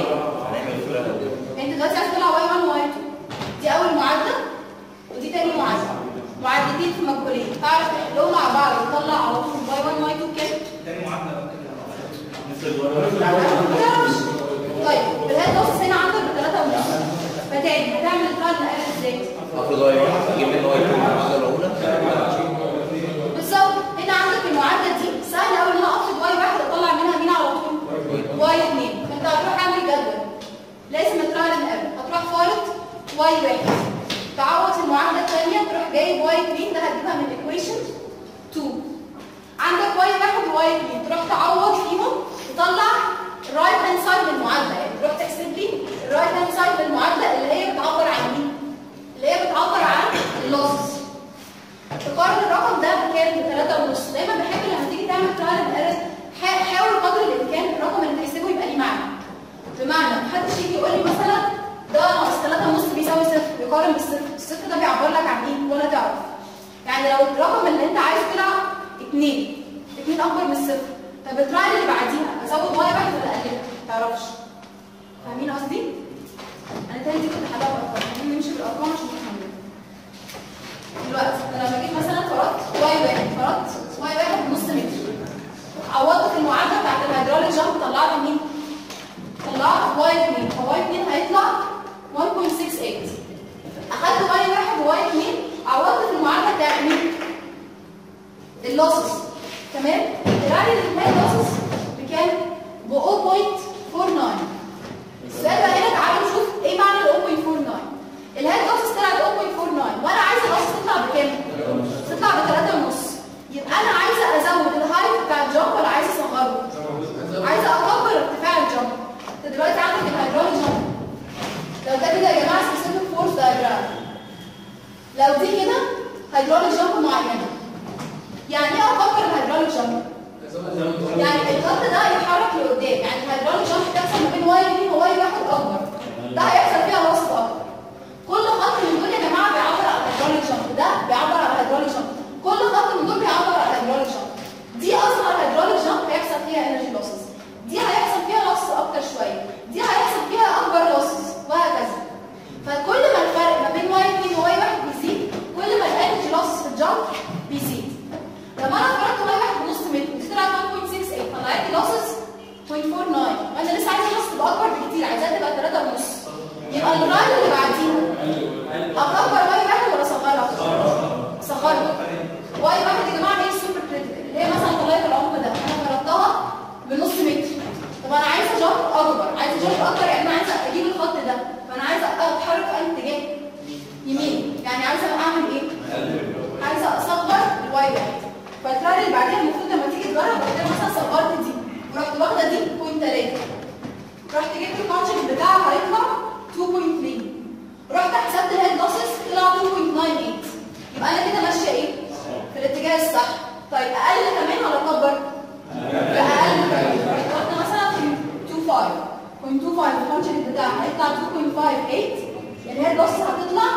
لازم الترايل اند ايرور هتروح فارض واي واحد تعوض في المعادله الثانيه تروح جايب واي 2 ده هتجيبها من الايكويشن 2 عندك واي واحد وواي 2 تروح تعوض فيهم تطلع الرايت هاند سايد من المعادله يعني تروح تحسب لي الرايت هاند سايد من المعادله اللي هي بتعبر عن مين؟ اللي هي بتعبر عن اللوسز تقارن الرقم ده بكام؟ بثلاثة ونص دايما بحب لما تيجي تعمل ترايل اند ايرور حاول قدر الامكان الرقم اللي تحسبه يبقى ليه معنى بمعنى محدش يجي يقول لي مثلا ده ناقص 3 ونص بيساوي صفر يقارن بالصفر الصفر ده بيعبر لك عن ايه ولا تعرف يعني لو الرقم اللي انت عايزه طلع 2 2 اكبر من الصفر طب الترايل اللي بعديها ازود واي واحد ولا اقللها ما تعرفش فاهمين قصدي انا تاني دي كنت حلها بالارقام خلينا نمشي بالارقام عشان تفهموا دلوقتي انا لما جيت مثلا فرضت واي واحد فرضت واي واحد بنص متر عوضت في المعادله بتاعت الهيدروليك جامب طلعت مين؟ طلعت واي 2 فواي 2 هيطلع 1.68 اخدت واي واحد وواي 2 عوضت في المعادله بتاعت مين؟ اللوسز تمام؟ طلع لي الاثنين لوسز بكام؟ ب 0.49 السؤال بقى هنا تعالوا نشوف ايه معنى ال 0.49 الهيد لوسز طلعت 0.49 وانا عايزه اللوسز تطلع بكام؟ تطلع ب 3 ونص يبقى انا عايزه ازود الهايت بتاع الجامب ولا عايزه اصغره؟ عايزه اكبر ارتفاع الجامب انت دلوقتي عندك الهيدروليك جامب لو ده كده يا جماعه سبيسيفيك فورس دايجرام لو دي كده هيدروليك جامب معينه يعني ايه اكبر الهيدروليك جامب؟ يعني الخط ده يتحرك لقدام يعني الهيدروليك جامب بتحصل ما بين واي 2 وواي واحد اكبر ده هيحصل فيها وسط اكبر كل خط من دول يا جماعه بيعبر عن الهيدروليك جامب ده بيعبر عن الهيدروليك جامب كل خط من دول بيعبر عن الهيدروليك جامب دي اصغر هيدروليك جامب هيحصل فيها انرجي لوسز دي هيحصل فيها لوسز اكتر شويه دي هيحصل فيها اكبر لوسز وهكذا فكل ما الفرق ما بين واي 2 وواي 1 بيزيد كل ما الانرجي لوسز في الجامب بيزيد لما انا فرضت واي 1 بنص متر دي طلعت 1.68 طلعت لي لوسز 0.49 وانا لسه عايزه اللوسز تبقى اكبر بكتير عايزاها تبقى 3 ونص يبقى الرايل اللي بعديها اكبر واي 1 ولا اصغرها؟ اصغرها واي واحد يا جماعه ايه السوبر كريتيكال اللي هي مثلا طلعت العمق ده انا فرضتها بنص متر طب انا عايزه جامب اكبر عايزه جامب اكتر يعني انا عايزه اجيب الخط ده فانا عايزه اتحرك في اي اتجاه يمين يعني عايزه اعمل ايه عايزه اصغر الواي واحد فالترايل اللي بعديها المفروض لما تيجي تجرب قلت مثلا صغرت دي ورحت واخده دي 0.3 رحت جبت الكونجكت بتاعها هيطلع 2.3 رحت حسبت الهيد لوسز طلع 2.98 يبقى انا كده ماشيه ايه في الاتجاه الصح طيب اقل كمان ولا اكبر لا اقل كمان رحت واخده مثلا 2.5 0.25 الكونجكت بتاعها هيطلع 2.58 الهيد لوسز هتطلع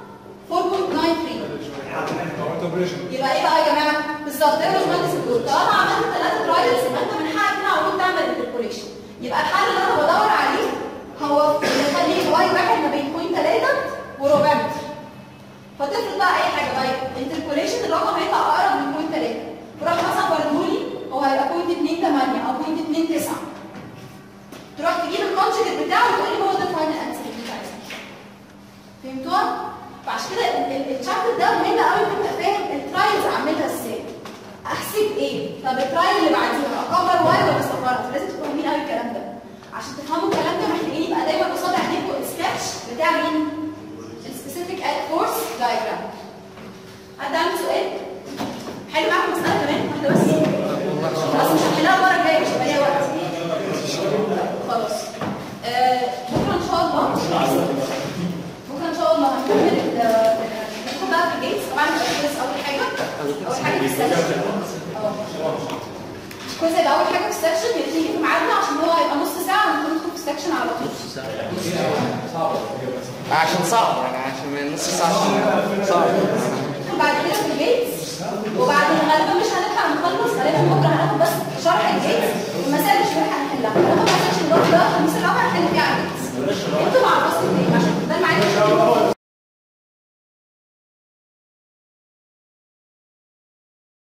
4.93 يبقى ايه بقى يا جماعه بالظبط ايه باشمهندس الدكتور طالما عملت ثلاثه ترايلز يبقى انت من حقك هنا على طول تعمل انتربوليشن يبقى الحل اللي انا بدور عليه هو نخليه واي واحد ما بين بوينت 3 وربع متر فتفرض بقى اي حاجه بقى انتربوليشن الرقم هيطلع اقرب من بوينت 3 فراح مثلا فرضهولي هو هيبقى بوينت 2 8 او بوينت 2 9 تروح تجيب الكونجكت بتاعه وتقول لي هو ده الفاينل انسر اللي انت عايزه فهمتوها؟ فعشان كده الشابتر ده مهم قوي انك تبقى فاهم الترايلز اعملها ازاي احسب ايه طب الترايل اللي بعديها اكبر واي ولا اصغرها لازم تبقوا فاهمين قوي الكلام ده عشان تفهموا الكلام ده محتاجين يبقى دايما قصاد عينيكم السكتش بتاع مين السبيسيفيك فورس دايجرام حد عنده سؤال حلو معاكم مساله كمان واحده بس خلاص مش هنحلها المره الجايه مش هيبقى ليها وقت خلاص آه، بكره ان شاء الله بكره ان شاء الله هنكمل ال- ندخل بقى في الجيتس طبعا الكويز اول حاجه اول حاجه في السكشن اه الكويز هيبقى اول حاجه في السكشن يبتدي في ميعادنا عشان هو هيبقى نص ساعه وندخل في السكشن على طول عشان صعب يعني عشان من نص ساعة عشان صعب